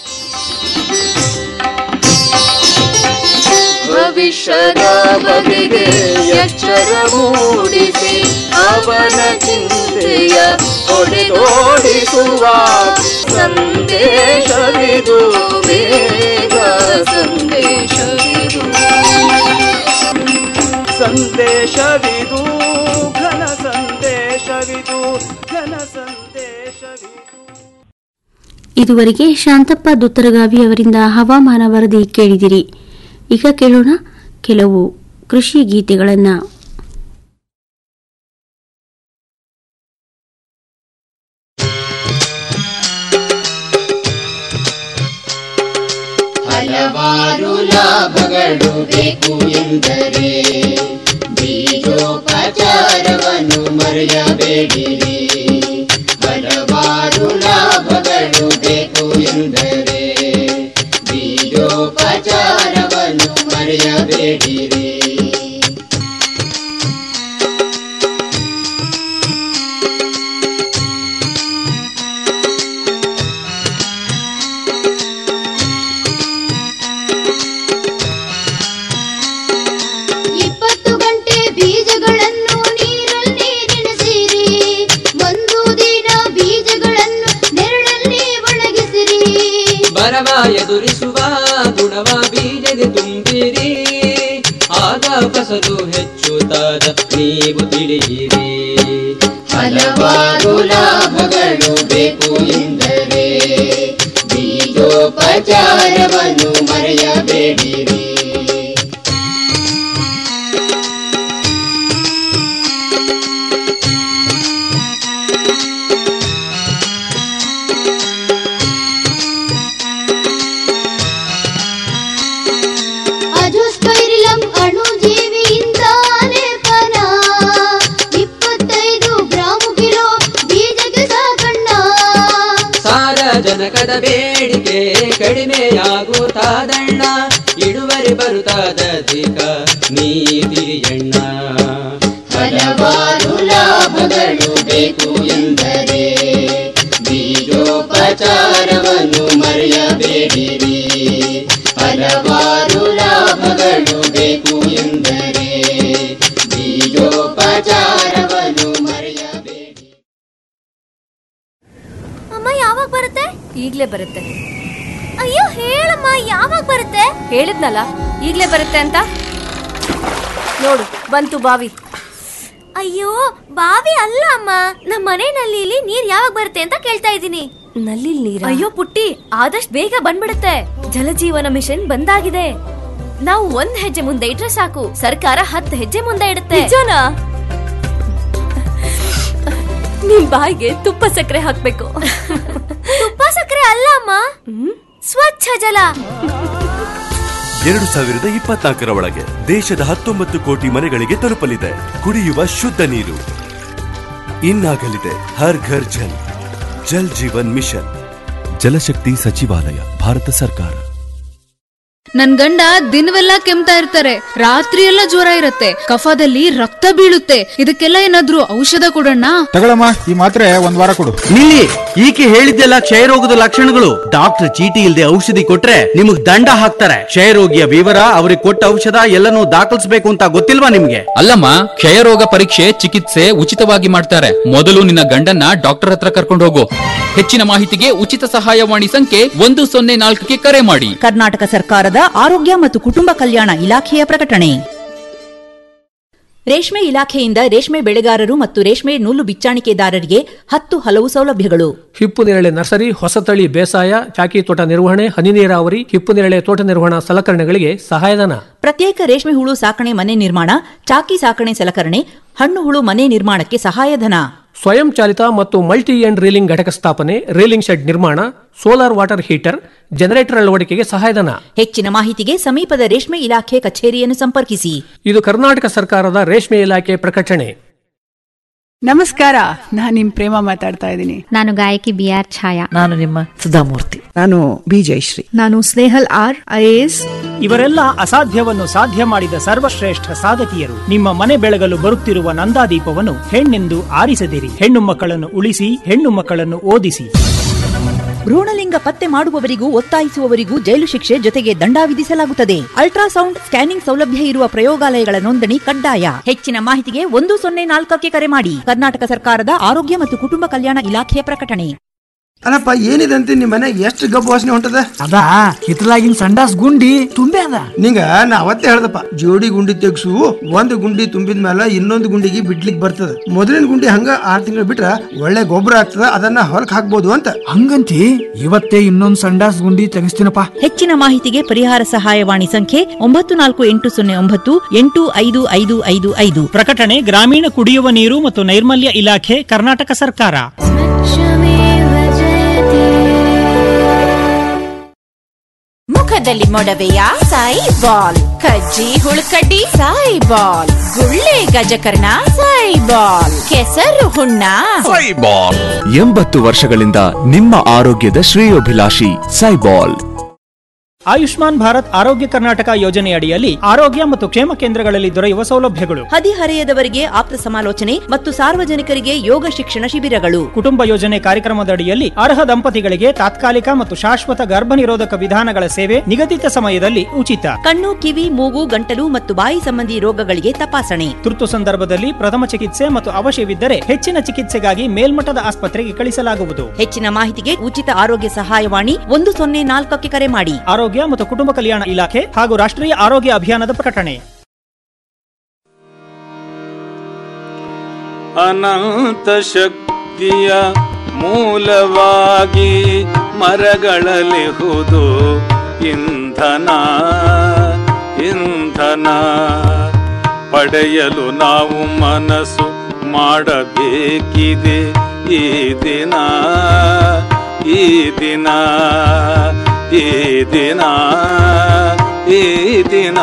ಭವಿಷ್ಯದ ಬಗೆಗೆ ಎಚ್ಚರ ಮೂಡಿಸಿ ಅವನ ಚಿಂತೆಯ ಹೊಡೆದೋಡಿಸುವ ಸಂದೇಶವಿದು ಬೇಗ ಸಂದೇಶವಿದು ಸಂದೇಶವಿದು ಘನ ಸಂದೇಶವಿದು ಘನ ಸಂದೇಶವಿದು ಇದುವರೆಗೆ ಶಾಂತಪ್ಪ ದುತ್ತರಗಾವಿ ಅವರಿಂದ ಹವಾಮಾನ ವರದಿ ಕೇಳಿದಿರಿ ಈಗ ಕೇಳೋಣ ಕೆಲವು ಕೃಷಿ ಗೀತೆಗಳನ್ನು ಹಲವಾರು ಲಾಭಗಳು ಬೇಕು ಎಂದರೆ ಬೀಜೋಪಚಾರವನ್ನು ಮರೆಯಬೇಡಿರಿ ಹಲವಾರು ಲಾಭಗಳು ಬೇಕು ಎಂದರೆ ಬೀಜೋಪಚಾರವನ್ನು ಮರೆಯಬೇಡಿರಿ ಇಪ್ಪತ್ತು ಗಂಟೆ ಬೀಜಗಳನ್ನು ನೀರಲ್ಲಿ ನೆನೆಸಿರಿ ಒಂದು ದಿನ ಬೀಜಗಳನ್ನು ನೆರಳಲ್ಲಿ ಒಣಗಿಸಿರಿ ಬರವ ಎದುರಿಸುವ ಗುಣವ ಬೀಜದೆ ತುಂಬಿರಿ ಆಗ ಫಸಲು ಹೆಚ್ಚುತ್ತಾದ ನೀವು ತಿಳಿಯಿರಿ ಹಲವಾರು ಲಾಭಗಳು ಬೇಕು ಎಂದರೆ ಬೀಜೋಪಚಾರವನ್ನು ಮರೆಯಬೇಡಿರಿ ಅಜೋಸ್ಪೈರಿಲಂ ಅಣುಜೀವಿಯಿಂದ ಲೇಪನ ಇಪ್ಪತ್ತೈದು ಗ್ರಾಮು ಕಿಲೋ ಬೀಜಕ್ಕೆ ಸಾಕಣ್ಣ ಸಾರಜನಕದ ಬೇಡಿಕೆ ಕಡಿಮೆಯಾಗುತ್ತಾದಣ್ಣ ಇಳುವರಿ ಬರುತ್ತಾದಧಿಕ ನೀ ತಿಳಿಯಣ್ಣ ಹಲವಾರು ಲಾಭಗಳು ಬೇಕು ಎಂದರೆ ಬೀಜೋಪಚಾರವನ್ನು ಮರೆಯಬೇಡಿರಿ ಹಲವಾರು ಲಾಭಗಳು ಬೇಕು ಎಂದರೆ ಬೀಜೋಪಚಾರವನ್ನು ಮರೆಯಬೇಡಿ ಅಮ್ಮ ಯಾವಾಗ ಬರುತ್ತೆ ಈಗ್ಲೇ ಬರುತ್ತೆ ಅಯ್ಯೋ ಹೇಳಮ್ಮ ಯಾವಾಗ ಬರುತ್ತೆ ಹೇಳಿದ್ನಲ್ಲ ಈಗ್ಲೇ ಬರುತ್ತೆ ಅಂತ ನೋಡು ಬಂತು ಬಾವಿ ಅಯ್ಯೋ ಬಾವಿ ಅಲ್ಲ ಅಮ್ಮ ನಮ್ಮ ಮನೆ ನಲ್ಲಿಲಿ ನೀರ್ ಯಾವಾಗ ಬರುತ್ತೆ ಅಂತ ಕೇಳ್ತಾ ಇದ್ದೀನಿ ನಲ್ಲಿ ನೀರ ಅಯ್ಯೋ ಪುಟ್ಟಿ ಆದಷ್ಟು ಬೇಗ ಬಂದ್ಬಿಡುತ್ತೆ ಜಲಜೀವನ ಮಿಷನ್ ಬಂದಾಗಿದೆ ನಾವು ಒಂದ್ ಹೆಜ್ಜೆ ಮುಂದೆ ಇಟ್ರೆ ಸಾಕು ಸರ್ಕಾರ ಹತ್ತು ಹೆಜ್ಜೆ ಮುಂದೆ ಇಡುತ್ತೆ ನಿಜನಾ ನಿಮ್ ಬಾಯಿಗೆ ತುಪ್ಪ ಸಕ್ಕರೆ ಹಾಕ್ಬೇಕು ತುಪ್ಪ ಸಕ್ಕರೆ ಅಲ್ಲ ಅಮ್ಮ ಸ್ವಚ್ಛ ಜಲ ಎರಡು ಸಾವಿರದ ಇಪ್ಪತ್ನಾಲ್ಕರ ಒಳಗೆ ದೇಶದ ಹತ್ತೊಂಬತ್ತು ಕೋಟಿ ಮನೆಗಳಿಗೆ ತಲುಪಲಿದೆ ಕುಡಿಯುವ ಶುದ್ಧ ನೀರು ಇನ್ನಾಗಲಿದೆ ಹರ್ ಘರ್ ಜಲ್ ಜಲ್ ಜೀವನ್ ಮಿಷನ್ ಜಲಶಕ್ತಿ ಸಚಿವಾಲಯ ಭಾರತ ಸರ್ಕಾರ ನನ್ ಗಂಡ ದಿನವೆಲ್ಲ ಕೆಮ್ತಾ ಇರ್ತಾರೆ ರಾತ್ರಿ ಎಲ್ಲ ಜ್ವರ ಇರತ್ತೆ ಕಫದಲ್ಲಿ ರಕ್ತ ಬೀಳುತ್ತೆ ಇದಕ್ಕೆಲ್ಲ ಏನಾದ್ರೂ ಔಷಧ ಕೊಡೋಣ ತಗೊಳಮ್ಮ ಈ ಮಾತ್ರೆ ಒಂದ್ ವಾರ ಕೊಡು ನಿಲ್ಲಿ ಈಕೆ ಹೇಳಿದ್ದೆಲ್ಲ ಕ್ಷಯರೋಗದ ಲಕ್ಷಣಗಳು ಡಾಕ್ಟರ್ ಚೀಟಿ ಇಲ್ಲದೆ ಔಷಧಿ ಕೊಟ್ರೆ ನಿಮಗ್ ದಂಡ ಹಾಕ್ತಾರೆ ಕ್ಷಯರೋಗಿಯ ವಿವರ ಅವ್ರಿಗೆ ಕೊಟ್ಟ ಔಷಧ ಎಲ್ಲನೂ ದಾಖಲಿಸಬೇಕು ಅಂತ ಗೊತ್ತಿಲ್ವಾ ನಿಮ್ಗೆ ಅಲ್ಲಮ್ಮ ಕ್ಷಯರೋಗ ಪರೀಕ್ಷೆ ಚಿಕಿತ್ಸೆ ಉಚಿತವಾಗಿ ಮಾಡ್ತಾರೆ ಮೊದಲು ನಿನ್ನ ಗಂಡನ್ನ ಡಾಕ್ಟರ್ ಹತ್ರ ಕರ್ಕೊಂಡು ಹೋಗು ಹೆಚ್ಚಿನ ಮಾಹಿತಿಗೆ ಉಚಿತ ಸಹಾಯವಾಣಿ ಸಂಖ್ಯೆ ಒಂದು ಸೊನ್ನೆ ನಾಲ್ಕಕ್ಕೆ ಕರೆ ಮಾಡಿ ಕರ್ನಾಟಕ ಸರ್ಕಾರದ ಆರೋಗ್ಯ ಮತ್ತು ಕುಟುಂಬ ಕಲ್ಯಾಣ ಇಲಾಖೆಯ ಪ್ರಕಟಣೆ ರೇಷ್ಮೆ ಇಲಾಖೆಯಿಂದ ರೇಷ್ಮೆ ಬೆಳೆಗಾರರು ಮತ್ತು ರೇಷ್ಮೆ ನೂಲು ಬಿಚ್ಚಾಣಿಕೆದಾರರಿಗೆ ಹತ್ತು ಹಲವು ಸೌಲಭ್ಯಗಳು ಹಿಪ್ಪು ನೇರಳೆ ನರ್ಸರಿ ಹೊಸತಳಿ ಬೇಸಾಯ ಚಾಕಿ ತೋಟ ನಿರ್ವಹಣೆ ಹನಿ ನೀರಾವರಿ ಹಿಪ್ಪು ನೇರಳೆ ತೋಟ ನಿರ್ವಹಣಾ ಸಲಕರಣೆಗಳಿಗೆ ಸಹಾಯಧನ ಪ್ರತ್ಯೇಕ ರೇಷ್ಮೆ ಹುಳು ಸಾಕಣೆ ಮನೆ ನಿರ್ಮಾಣ ಚಾಕಿ ಸಾಕಣೆ ಸಲಕರಣೆ ಹಣ್ಣು ಹುಳು ಮನೆ ನಿರ್ಮಾಣಕ್ಕೆ ಸಹಾಯಧನ ಸ್ವಯಂ ಚಾಲಿತ ಮತ್ತು ಮಲ್ಟಿ ಎಂಡ್ ರೀಲಿಂಗ್ ಘಟಕ ಸ್ಥಾಪನೆ ರೀಲಿಂಗ್ ಶೆಡ್ ನಿರ್ಮಾಣ ಸೋಲಾರ್ ವಾಟರ್ ಹೀಟರ್ ಜನರೇಟರ್ ಅಳವಡಿಕೆಗೆ ಸಹಾಯಧನ ಹೆಚ್ಚಿನ ಮಾಹಿತಿಗೆ ಸಮೀಪದ ರೇಷ್ಮೆ ಇಲಾಖೆ ಕಚೇರಿಯನ್ನು ಸಂಪರ್ಕಿಸಿ ಇದು ಕರ್ನಾಟಕ ಸರ್ಕಾರದ ರೇಷ್ಮೆ ಇಲಾಖೆ ಪ್ರಕಟಣೆ ನಮಸ್ಕಾರ ನಾನು ನಿಮ್ ಪ್ರೇಮ ಮಾತಾಡ್ತಾ ಇದ್ದೀನಿ ನಾನು ಗಾಯಕಿ ಬಿ ಆರ್ ಛಾಯಾ ನಾನು ನಿಮ್ಮ ಸುಧಾಮೂರ್ತಿ ನಾನು ಬಿ ಜಯಶ್ರೀ ನಾನು ಸ್ನೇಹಲ್ ಆರ್ ಐಎಎಸ್ ಇವರೆಲ್ಲ ಅಸಾಧ್ಯವನ್ನು ಸಾಧ್ಯ ಮಾಡಿದ ಸರ್ವಶ್ರೇಷ್ಠ ಸಾಧಕಿಯರು ನಿಮ್ಮ ಮನೆ ಬೆಳಗಲು ಬರುತ್ತಿರುವ ನಂದಾದೀಪವನ್ನು ಹೆಣ್ಣೆಂದು ಆರಿಸದಿರಿ ಹೆಣ್ಣು ಮಕ್ಕಳನ್ನು ಉಳಿಸಿ ಹೆಣ್ಣು ಮಕ್ಕಳನ್ನು ಓದಿಸಿ ಭ್ರೂಣಲಿಂಗ ಪತ್ತೆ ಮಾಡುವವರಿಗೂ ಒತ್ತಾಯಿಸುವವರಿಗೂ ಜೈಲು ಶಿಕ್ಷೆ ಜೊತೆಗೆ ದಂಡ ವಿಧಿಸಲಾಗುತ್ತದೆ ಅಲ್ಟ್ರಾಸೌಂಡ್ ಸ್ಕ್ಯಾನಿಂಗ್ ಸೌಲಭ್ಯ ಇರುವ ಪ್ರಯೋಗಾಲಯಗಳ ನೋಂದಣಿ ಕಡ್ಡಾಯ ಹೆಚ್ಚಿನ ಮಾಹಿತಿಗೆ ಒಂದು ಸೊನ್ನೆ ನಾಲ್ಕಕ್ಕೆ ಕರೆ ಮಾಡಿ ಕರ್ನಾಟಕ ಸರ್ಕಾರದ ಆರೋಗ್ಯ ಮತ್ತು ಕುಟುಂಬ ಕಲ್ಯಾಣ ಇಲಾಖೆಯ ಪ್ರಕಟಣೆ ಅಲ್ಲಪ್ಪ ಏನಿದೆ ಅಂತ ನಿಮ್ಮ ಮನೆಗೆ ಎಷ್ಟು ಗಬ್ಬು ವಾಸನೆ ಹೊಂಟದ ಅದಾ ಹಿತ್ತಲಾಗಿನ ಸಂಡಾಸ್ ಗುಂಡಿ ತುಂಬೆ ಅದ ನಿಂಗ ನಾ ಅವತ್ತೇ ಹೇಳ್ದಪ್ಪ ಜೋಡಿ ಗುಂಡಿ ತೆಗ್ಸು ಒಂದು ಗುಂಡಿ ತುಂಬಿದ ಮೇಲೆ ಇನ್ನೊಂದು ಗುಂಡಿಗೆ ಬಿಡ್ಲಿಕ್ ಬರ್ತದ ಮೊದಲಿನ ಗುಂಡಿ ಹಂಗ ಆರ್ ತಿಂಗಳು ಬಿಟ್ರ ಒಳ್ಳೆ ಗೊಬ್ಬರ ಆಗ್ತದ ಅದನ್ನ ಹೊಲಕ್ ಹಾಕ್ಬೋದು ಅಂತ ಹಂಗಂತಿ ಇವತ್ತೇ ಇನ್ನೊಂದ್ ಸಂಡಾಸ್ ಗುಂಡಿ ತೆಗಿಸ್ತೀನಪ್ಪ ಹೆಚ್ಚಿನ ಮಾಹಿತಿಗೆ ಪರಿಹಾರ ಸಹಾಯವಾಣಿ ಸಂಖ್ಯೆ ಒಂಬತ್ತು ನಾಲ್ಕು ಎಂಟು ಸೊನ್ನೆ ಒಂಬತ್ತು ಎಂಟು ಐದು ಐದು ಐದು ಐದು ಪ್ರಕಟಣೆ ಗ್ರಾಮೀಣ ಕುಡಿಯುವ ನೀರು ಮತ್ತು ನೈರ್ಮಲ್ಯ ಇಲಾಖೆ ಕರ್ನಾಟಕ ಸರ್ಕಾರ ಮುಖದಲ್ಲಿ ಮೊಡವೆಯ ಸಾಯಿ ಬಾಲ್ ಕಜ್ಜಿ ಹುಳುಕಡ್ಡಿ ಸಾಯಿ ಬಾಲ್ ಗುಳ್ಳೆ ಗಜಕರ್ಣ ಸಾಯಿ ಬಾಲ್ ಕೆಸರು ಹುಣ್ಣ ಎಂಬತ್ತು ವರ್ಷಗಳಿಂದ ನಿಮ್ಮ ಆರೋಗ್ಯದ ಶ್ರೇಯೋಭಿಲಾಷಿ ಸೈಬಾಲ್ ಆಯುಷ್ಮಾನ್ ಭಾರತ್ ಆರೋಗ್ಯ ಕರ್ನಾಟಕ ಯೋಜನೆ ಅಡಿಯಲ್ಲಿ ಆರೋಗ್ಯ ಮತ್ತು ಕ್ಷೇಮ ಕೇಂದ್ರಗಳಲ್ಲಿ ದೊರೆಯುವ ಸೌಲಭ್ಯಗಳು ಹದಿಹರೆಯದವರಿಗೆ ಆಪ್ತ ಸಮಾಲೋಚನೆ ಮತ್ತು ಸಾರ್ವಜನಿಕರಿಗೆ ಯೋಗ ಶಿಕ್ಷಣ ಶಿಬಿರಗಳು ಕುಟುಂಬ ಯೋಜನೆ ಕಾರ್ಯಕ್ರಮದ ಅಡಿಯಲ್ಲಿ ಅರ್ಹ ದಂಪತಿಗಳಿಗೆ ತಾತ್ಕಾಲಿಕ ಮತ್ತು ಶಾಶ್ವತ ಗರ್ಭ ನಿರೋಧಕ ವಿಧಾನಗಳ ಸೇವೆ ನಿಗದಿತ ಸಮಯದಲ್ಲಿ ಉಚಿತ ಕಣ್ಣು ಕಿವಿ ಮೂಗು ಗಂಟಲು ಮತ್ತು ಬಾಯಿ ಸಂಬಂಧಿ ರೋಗಗಳಿಗೆ ತಪಾಸಣೆ ತುರ್ತು ಸಂದರ್ಭದಲ್ಲಿ ಪ್ರಥಮ ಚಿಕಿತ್ಸೆ ಮತ್ತು ಅವಶ್ಯವಿದ್ದರೆ ಹೆಚ್ಚಿನ ಚಿಕಿತ್ಸೆಗಾಗಿ ಮೇಲ್ಮಟ್ಟದ ಆಸ್ಪತ್ರೆಗೆ ಕಳಿಸಲಾಗುವುದು ಹೆಚ್ಚಿನ ಮಾಹಿತಿಗೆ ಉಚಿತ ಆರೋಗ್ಯ ಸಹಾಯವಾಣಿ ಒಂದು ಸೊನ್ನೆ ನಾಲ್ಕಕ್ಕೆ ಕರೆ ಮಾಡಿ ಆರೋಗ್ಯ ಮತ್ತು ಕುಟುಂಬ ಕಲ್ಯಾಣ ಇಲಾಖೆ ಹಾಗೂ ರಾಷ್ಟ್ರೀಯ ಆರೋಗ್ಯ ಅಭಿಯಾನದ ಪ್ರಕಟಣೆ ಅನಂತ ಶಕ್ತಿಯ ಮೂಲವಾಗಿ ಮರಗಳಲಿಹುದು ಇಂಧನ ಇಂಧನ ಪಡೆಯಲು ನಾವು ಮನಸ್ಸು ಮಾಡಬೇಕಿದೆ ಈ ದಿನ ಈ ದಿನ ಈ ದಿನ ಈ ದಿನ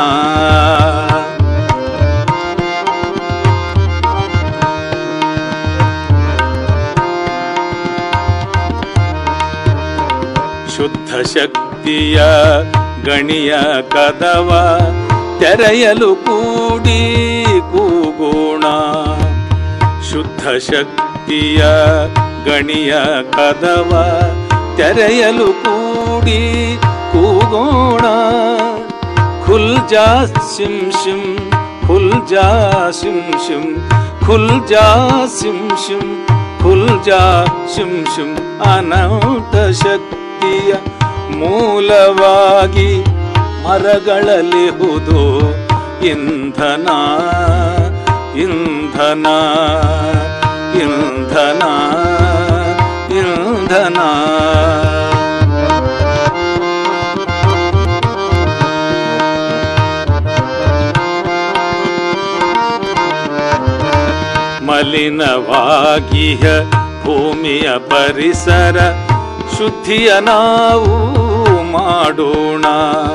ಶುದ್ಧ ಶಕ್ತಿಯ ಗಣಿಯ ಕದವ ತೆರೆಯಲು ಕೂಡಿ ಕೂಗೋಣ ಶುದ್ಧ ಶಕ್ತಿಯ ಗಣಿಯ ಕದವ ತೆರೆಯಲು ಕೂಡಿ ಕೂಗೋಣ ಖುಲ್ ಜಾ ಸಿಂ ಶಿಂ ಖುಲ್ ಜಾ ಸಿಂ ಶಿಂ ಖುಲ್ ಜಾ ಸಿಂ ಶಿಂ ಖುಲ್ ಜಾ ಶಿಂ ಶಿಂ ಅನಂತ ಶಕ್ತಿಯ ಮೂಲವಾಗಿ ಮರಗಳಲಿಹುದು ಇಂಧನ ಇಂಧನ ಇಂಧನ ಇಂಧನ ಇಂಧನ ಮಲಿನವಾಗಿಹ ಭೂಮಿಯ ಪರಿಸರ ಶುದ್ಧಿಯ ನಾವು ಮಾಡೋಣ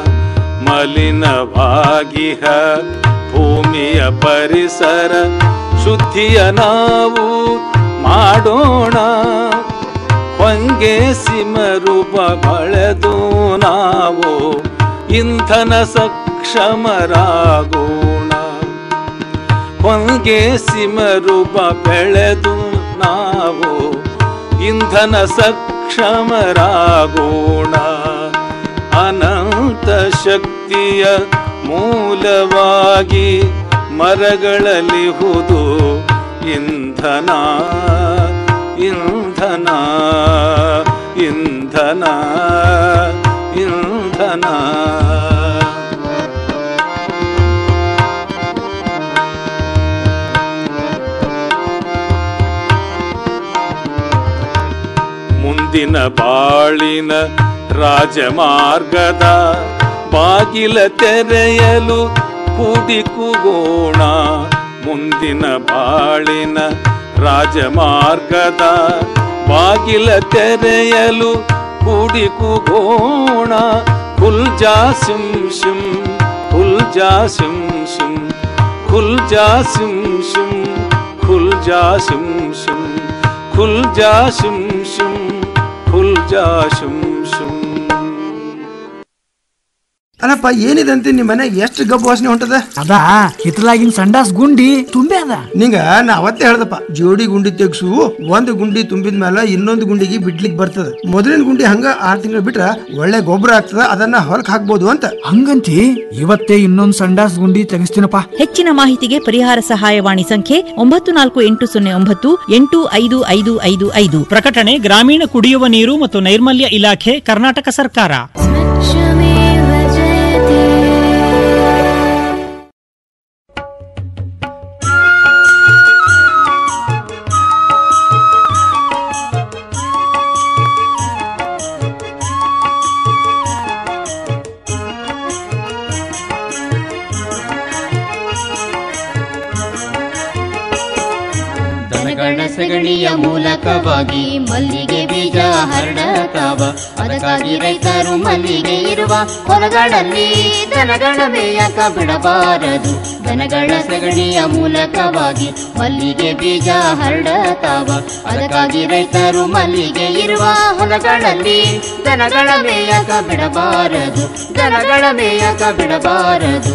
ಮಲಿನವಾಗಿಹ ಭೂಮಿಯ ಪರಿಸರ ಶುದ್ಧಿಯ ನಾವು ಮಾಡೋಣ ಹೊಂಗೆ ಸಿಮರೂಪ ಬಳೆದು ನಾವು ಇಂಧನ ಸಕ್ಷಮರಾಗೋಣ ಹೊಂಗೆ ಸಿಮರೂಪ ಬೆಳೆದು ನಾವು ಇಂಧನ ಸಕ್ಷಮರಾಗೋಣ ಅನಂತ ಶಕ್ತಿಯ ಮೂಲವಾಗಿ ಮರಗಳಲ್ಲಿ ಹುದು ಇಂಧನ ಇಂಧನ ಇಂಧನ ಇಂಧನ ಮುಂದಿನ ಬಾಳಿನ ರಾಜಮಾರ್ಗದ ಬಾಗಿಲ ತೆರೆಯಲು ಕೂಡಿಕುಗೋಣ ಮುಂದಿನ ಬಾಳಿನ ರಾಜಮಾರ್ಗದ ಬಾಗಿಲ ತೆರೆಯಲು ಕೂಡಿಕುಗೋಣ ಕುಲ್ಜಾ ಸಿಂ ಶಿಂ ಕುಲ್ಜಾ ಸಿಂ ಶಿಂ ಕುಲ್ಜಾ ಸಿಂ ಶಿಂ ಕುಲ್ಜಾ ಸಿಂ ಶಿಂ ಖುಲ್ಜಾ ಶಿಂ ಶಿಂ ಖುಲ್ಜಾ ಶಿಂ ಶಿಂ ಅಲ್ಲಪ್ಪ ಏನಿದೆ ಅಂತ ನಿಮ್ಮ ಮನೆಗೆ ಎಷ್ಟು ಗಬ್ಬು ವಾಸನೆ ಹೊಂಟದ ಅದ ಹಿತ್ತಲಾಗಿನ ಸಂಡಾಸ್ ಗುಂಡಿ ತುಂಬೆ ಅದ ನಿಂಗ ನಾ ಅವತ್ತೇ ಹೇಳ್ದಪ್ಪ ಜೋಡಿ ಗುಂಡಿ ತೆಗ್ಸು ಒಂದು ಗುಂಡಿ ತುಂಬಿದ ಮೇಲೆ ಇನ್ನೊಂದು ಗುಂಡಿಗೆ ಬಿಡ್ಲಿಕ್ ಬರ್ತದ ಮೊದಲಿನ ಗುಂಡಿ ಹಂಗ ಆರ್ ತಿಂಗಳು ಬಿಟ್ರ ಒಳ್ಳೆ ಗೊಬ್ಬರ ಆಗ್ತದ ಅದನ್ನ ಹೊಲಕ್ ಹಾಕ್ಬೋದು ಅಂತ ಹಂಗಂತಿ ಇವತ್ತೇ ಇನ್ನೊಂದ್ ಸಂಡಾಸ್ ಗುಂಡಿ ತೆಗಿಸ್ತೀನಪ್ಪ ಹೆಚ್ಚಿನ ಮಾಹಿತಿಗೆ ಪರಿಹಾರ ಸಹಾಯವಾಣಿ ಸಂಖ್ಯೆ ಒಂಬತ್ತು ನಾಲ್ಕು ಎಂಟು ಸೊನ್ನೆ ಒಂಬತ್ತು ಎಂಟು ಐದು ಐದು ಐದು ಐದು ಪ್ರಕಟಣೆ ಗ್ರಾಮೀಣ ಕುಡಿಯುವ ನೀರು ಮತ್ತು ನೈರ್ಮಲ್ಯ ಇಲಾಖೆ ಕರ್ನಾಟಕ ಸರ್ಕಾರ ದನಗಳ ಸಗಣಿಯ ಮೂಲಕವಾಗಿ ಮಲ್ಲಿಗೆ ಬೀಜ ಹರಡತಾವ ಅದಕ್ಕಾಗಿ ರೈತರು ಮಲ್ಲಿಗೆ ಇರುವ ಹೊಲಗಳಲ್ಲಿ ದನಗಳ ಮೇಯಕ ಬಿಡಬಾರದು ದನಗಳ ಸಗಣಿಯ ಮೂಲಕವಾಗಿ ಮಲ್ಲಿಗೆ ಬೀಜ ಹರಡತಾವ ಅದಕ್ಕಾಗಿ ರೈತರು ಮಲ್ಲಿಗೆ ಇರುವ ಹೊಲಗಳಲ್ಲಿ ದನಗಳ ಮೇಯಕ ಬಿಡಬಾರದು ದನಗಳ ಮೇಯಕ ಬಿಡಬಾರದು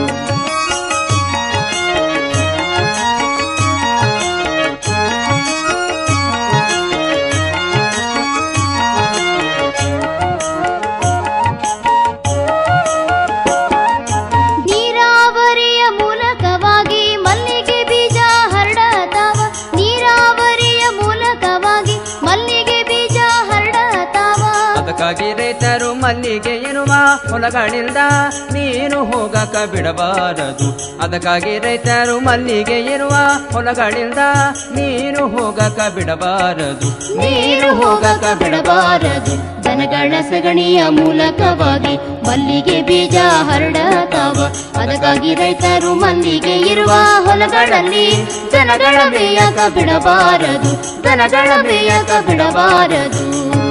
ನೀರಾವರಿಯ ಮೂಲಕವಾಗಿ ಮಲ್ಲಿಗೆ ಬೀಜ ಹರಡತಾವ ನೀರಾವರಿಯ ಮೂಲಕವಾಗಿ ಮಲ್ಲಿಗೆ ಬೀಜ ಹರಡತಾವ ಅದಕ್ಕಾಗಿ ರೈತರು ಮಲ್ಲಿಗೆ ಇರುವ ಹೊಲಗಳಿಂದ ನೀನು ಹೋಗಕ ಬಿಡಬಾರದು ಅದಕ್ಕಾಗಿ ರೈತರು ಮಲ್ಲಿಗೆ ಇರುವ ಹೊಲಗಳಿಂದ ನೀನು ಹೋಗಕ ಬಿಡಬಾರದು ನೀರು ಹೋಗಕ ಬಿಡಬಾರದು ದನಗಳ ಸಗಣಿಯ ಮೂಲಕವಾಗಿ ಮಲ್ಲಿಗೆ ಬೀಜ ಹರಡತಾವ ಅದಕ್ಕಾಗಿ ರೈತರು ಮಲ್ಲಿಗೆ ಇರುವ ಹೊಲಗಳಲ್ಲಿ ದನಗಳ ಮೇಯಕ ಬಿಡಬಾರದು ದನಗಳ ಮೇಯಕ ಬಿಡಬಾರದು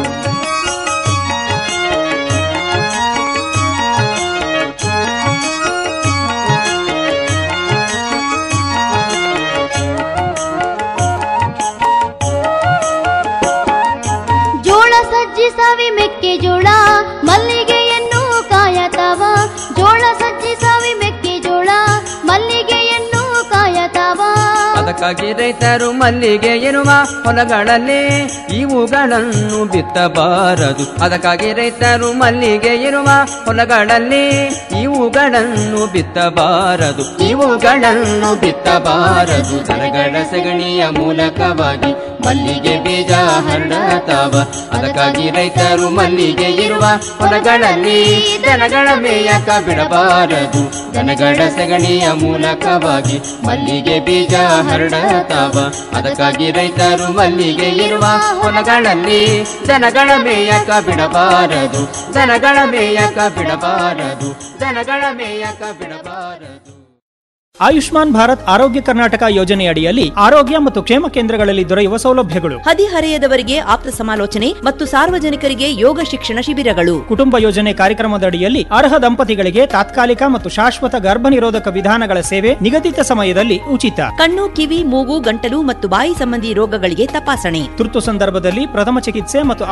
ಜೋಳ ಸಜ್ಜಿ ಸಾವಿ ಮೆಕ್ಕೆಜೋಳ ಮಲ್ಲಿಗೆಯನ್ನು ಕಾಯತಾವ ಜೋಳ ಸಜ್ಜಿ ಸಾವಿ ಮೆಕ್ಕೆಜೋಳ ಮಲ್ಲಿಗೆಯನ್ನು ಕಾಯತಾವ ಅದಕ್ಕಾಗಿ ರೈತರು ಮಲ್ಲಿಗೆ ಇರುವ ಹೊಲಗಳಲ್ಲಿ ಇವುಗಳನ್ನು ಬಿತ್ತಬಾರದು ಅದಕ್ಕಾಗಿ ರೈತರು ಮಲ್ಲಿಗೆ ಇರುವ ಹೊಲಗಳಲ್ಲಿ ಇವುಗಳನ್ನು ಬಿತ್ತಬಾರದು ಇವುಗಳನ್ನು ಬಿತ್ತಬಾರದು ದನಗಳ ಸಗಣಿಯ ಮೂಲಕವಾಗಿ ಮಲ್ಲಿಗೆ ಬೀಜ ಹರಡತಾವ ಅದಕ್ಕಾಗಿ ರೈತರು ಮಲ್ಲಿಗೆ ಇರುವ ಹೊಲಗಳಲ್ಲಿ ದನಗಳ ಮೇಯಕ ಬಿಡಬಾರದು ದನಗಳ ಸಗಣಿಯ ಮೂಲಕವಾಗಿ ಮಲ್ಲಿಗೆ ಬೀಜ ಹರಡತಾವ ಅದಕ್ಕಾಗಿ ರೈತರು ಮಲ್ಲಿಗೆ ಇರುವ ಹೊಲಗಳಲ್ಲಿ ದನಗಳ ಮೇಯಕ ಬಿಡಬಾರದು ದನಗಳ ಮೇಯಕ ಬಿಡಬಾರದು ದನಗಳ ಮೇಯಕ ಬಿಡಬಾರದು ಆಯುಷ್ಮಾನ್ ಭಾರತ್ ಆರೋಗ್ಯ ಕರ್ನಾಟಕ ಯೋಜನೆ ಅಡಿಯಲ್ಲಿ ಆರೋಗ್ಯ ಮತ್ತು ಕ್ಷೇಮ ಕೇಂದ್ರಗಳಲ್ಲಿ ದೊರೆಯುವ ಸೌಲಭ್ಯಗಳು ಹದಿಹರೆಯದವರಿಗೆ ಆಪ್ತ ಸಮಾಲೋಚನೆ ಮತ್ತು ಸಾರ್ವಜನಿಕರಿಗೆ ಯೋಗ ಶಿಕ್ಷಣ ಶಿಬಿರಗಳು ಕುಟುಂಬ ಯೋಜನೆ ಕಾರ್ಯಕ್ರಮದ ಅಡಿಯಲ್ಲಿ ಅರ್ಹ ದಂಪತಿಗಳಿಗೆ ತಾತ್ಕಾಲಿಕ ಮತ್ತು ಶಾಶ್ವತ ಗರ್ಭನಿರೋಧಕ ವಿಧಾನಗಳ ಸೇವೆ ನಿಗದಿತ ಸಮಯದಲ್ಲಿ ಉಚಿತ ಕಣ್ಣು ಕಿವಿ ಮೂಗು ಗಂಟಲು ಮತ್ತು ಬಾಯಿ ಸಂಬಂಧಿ ರೋಗಗಳಿಗೆ ತಪಾಸಣೆ ತುರ್ತು ಸಂದರ್ಭದಲ್ಲಿ ಪ್ರಥಮ ಚಿಕಿತ್ಸೆ ಮತ್ತು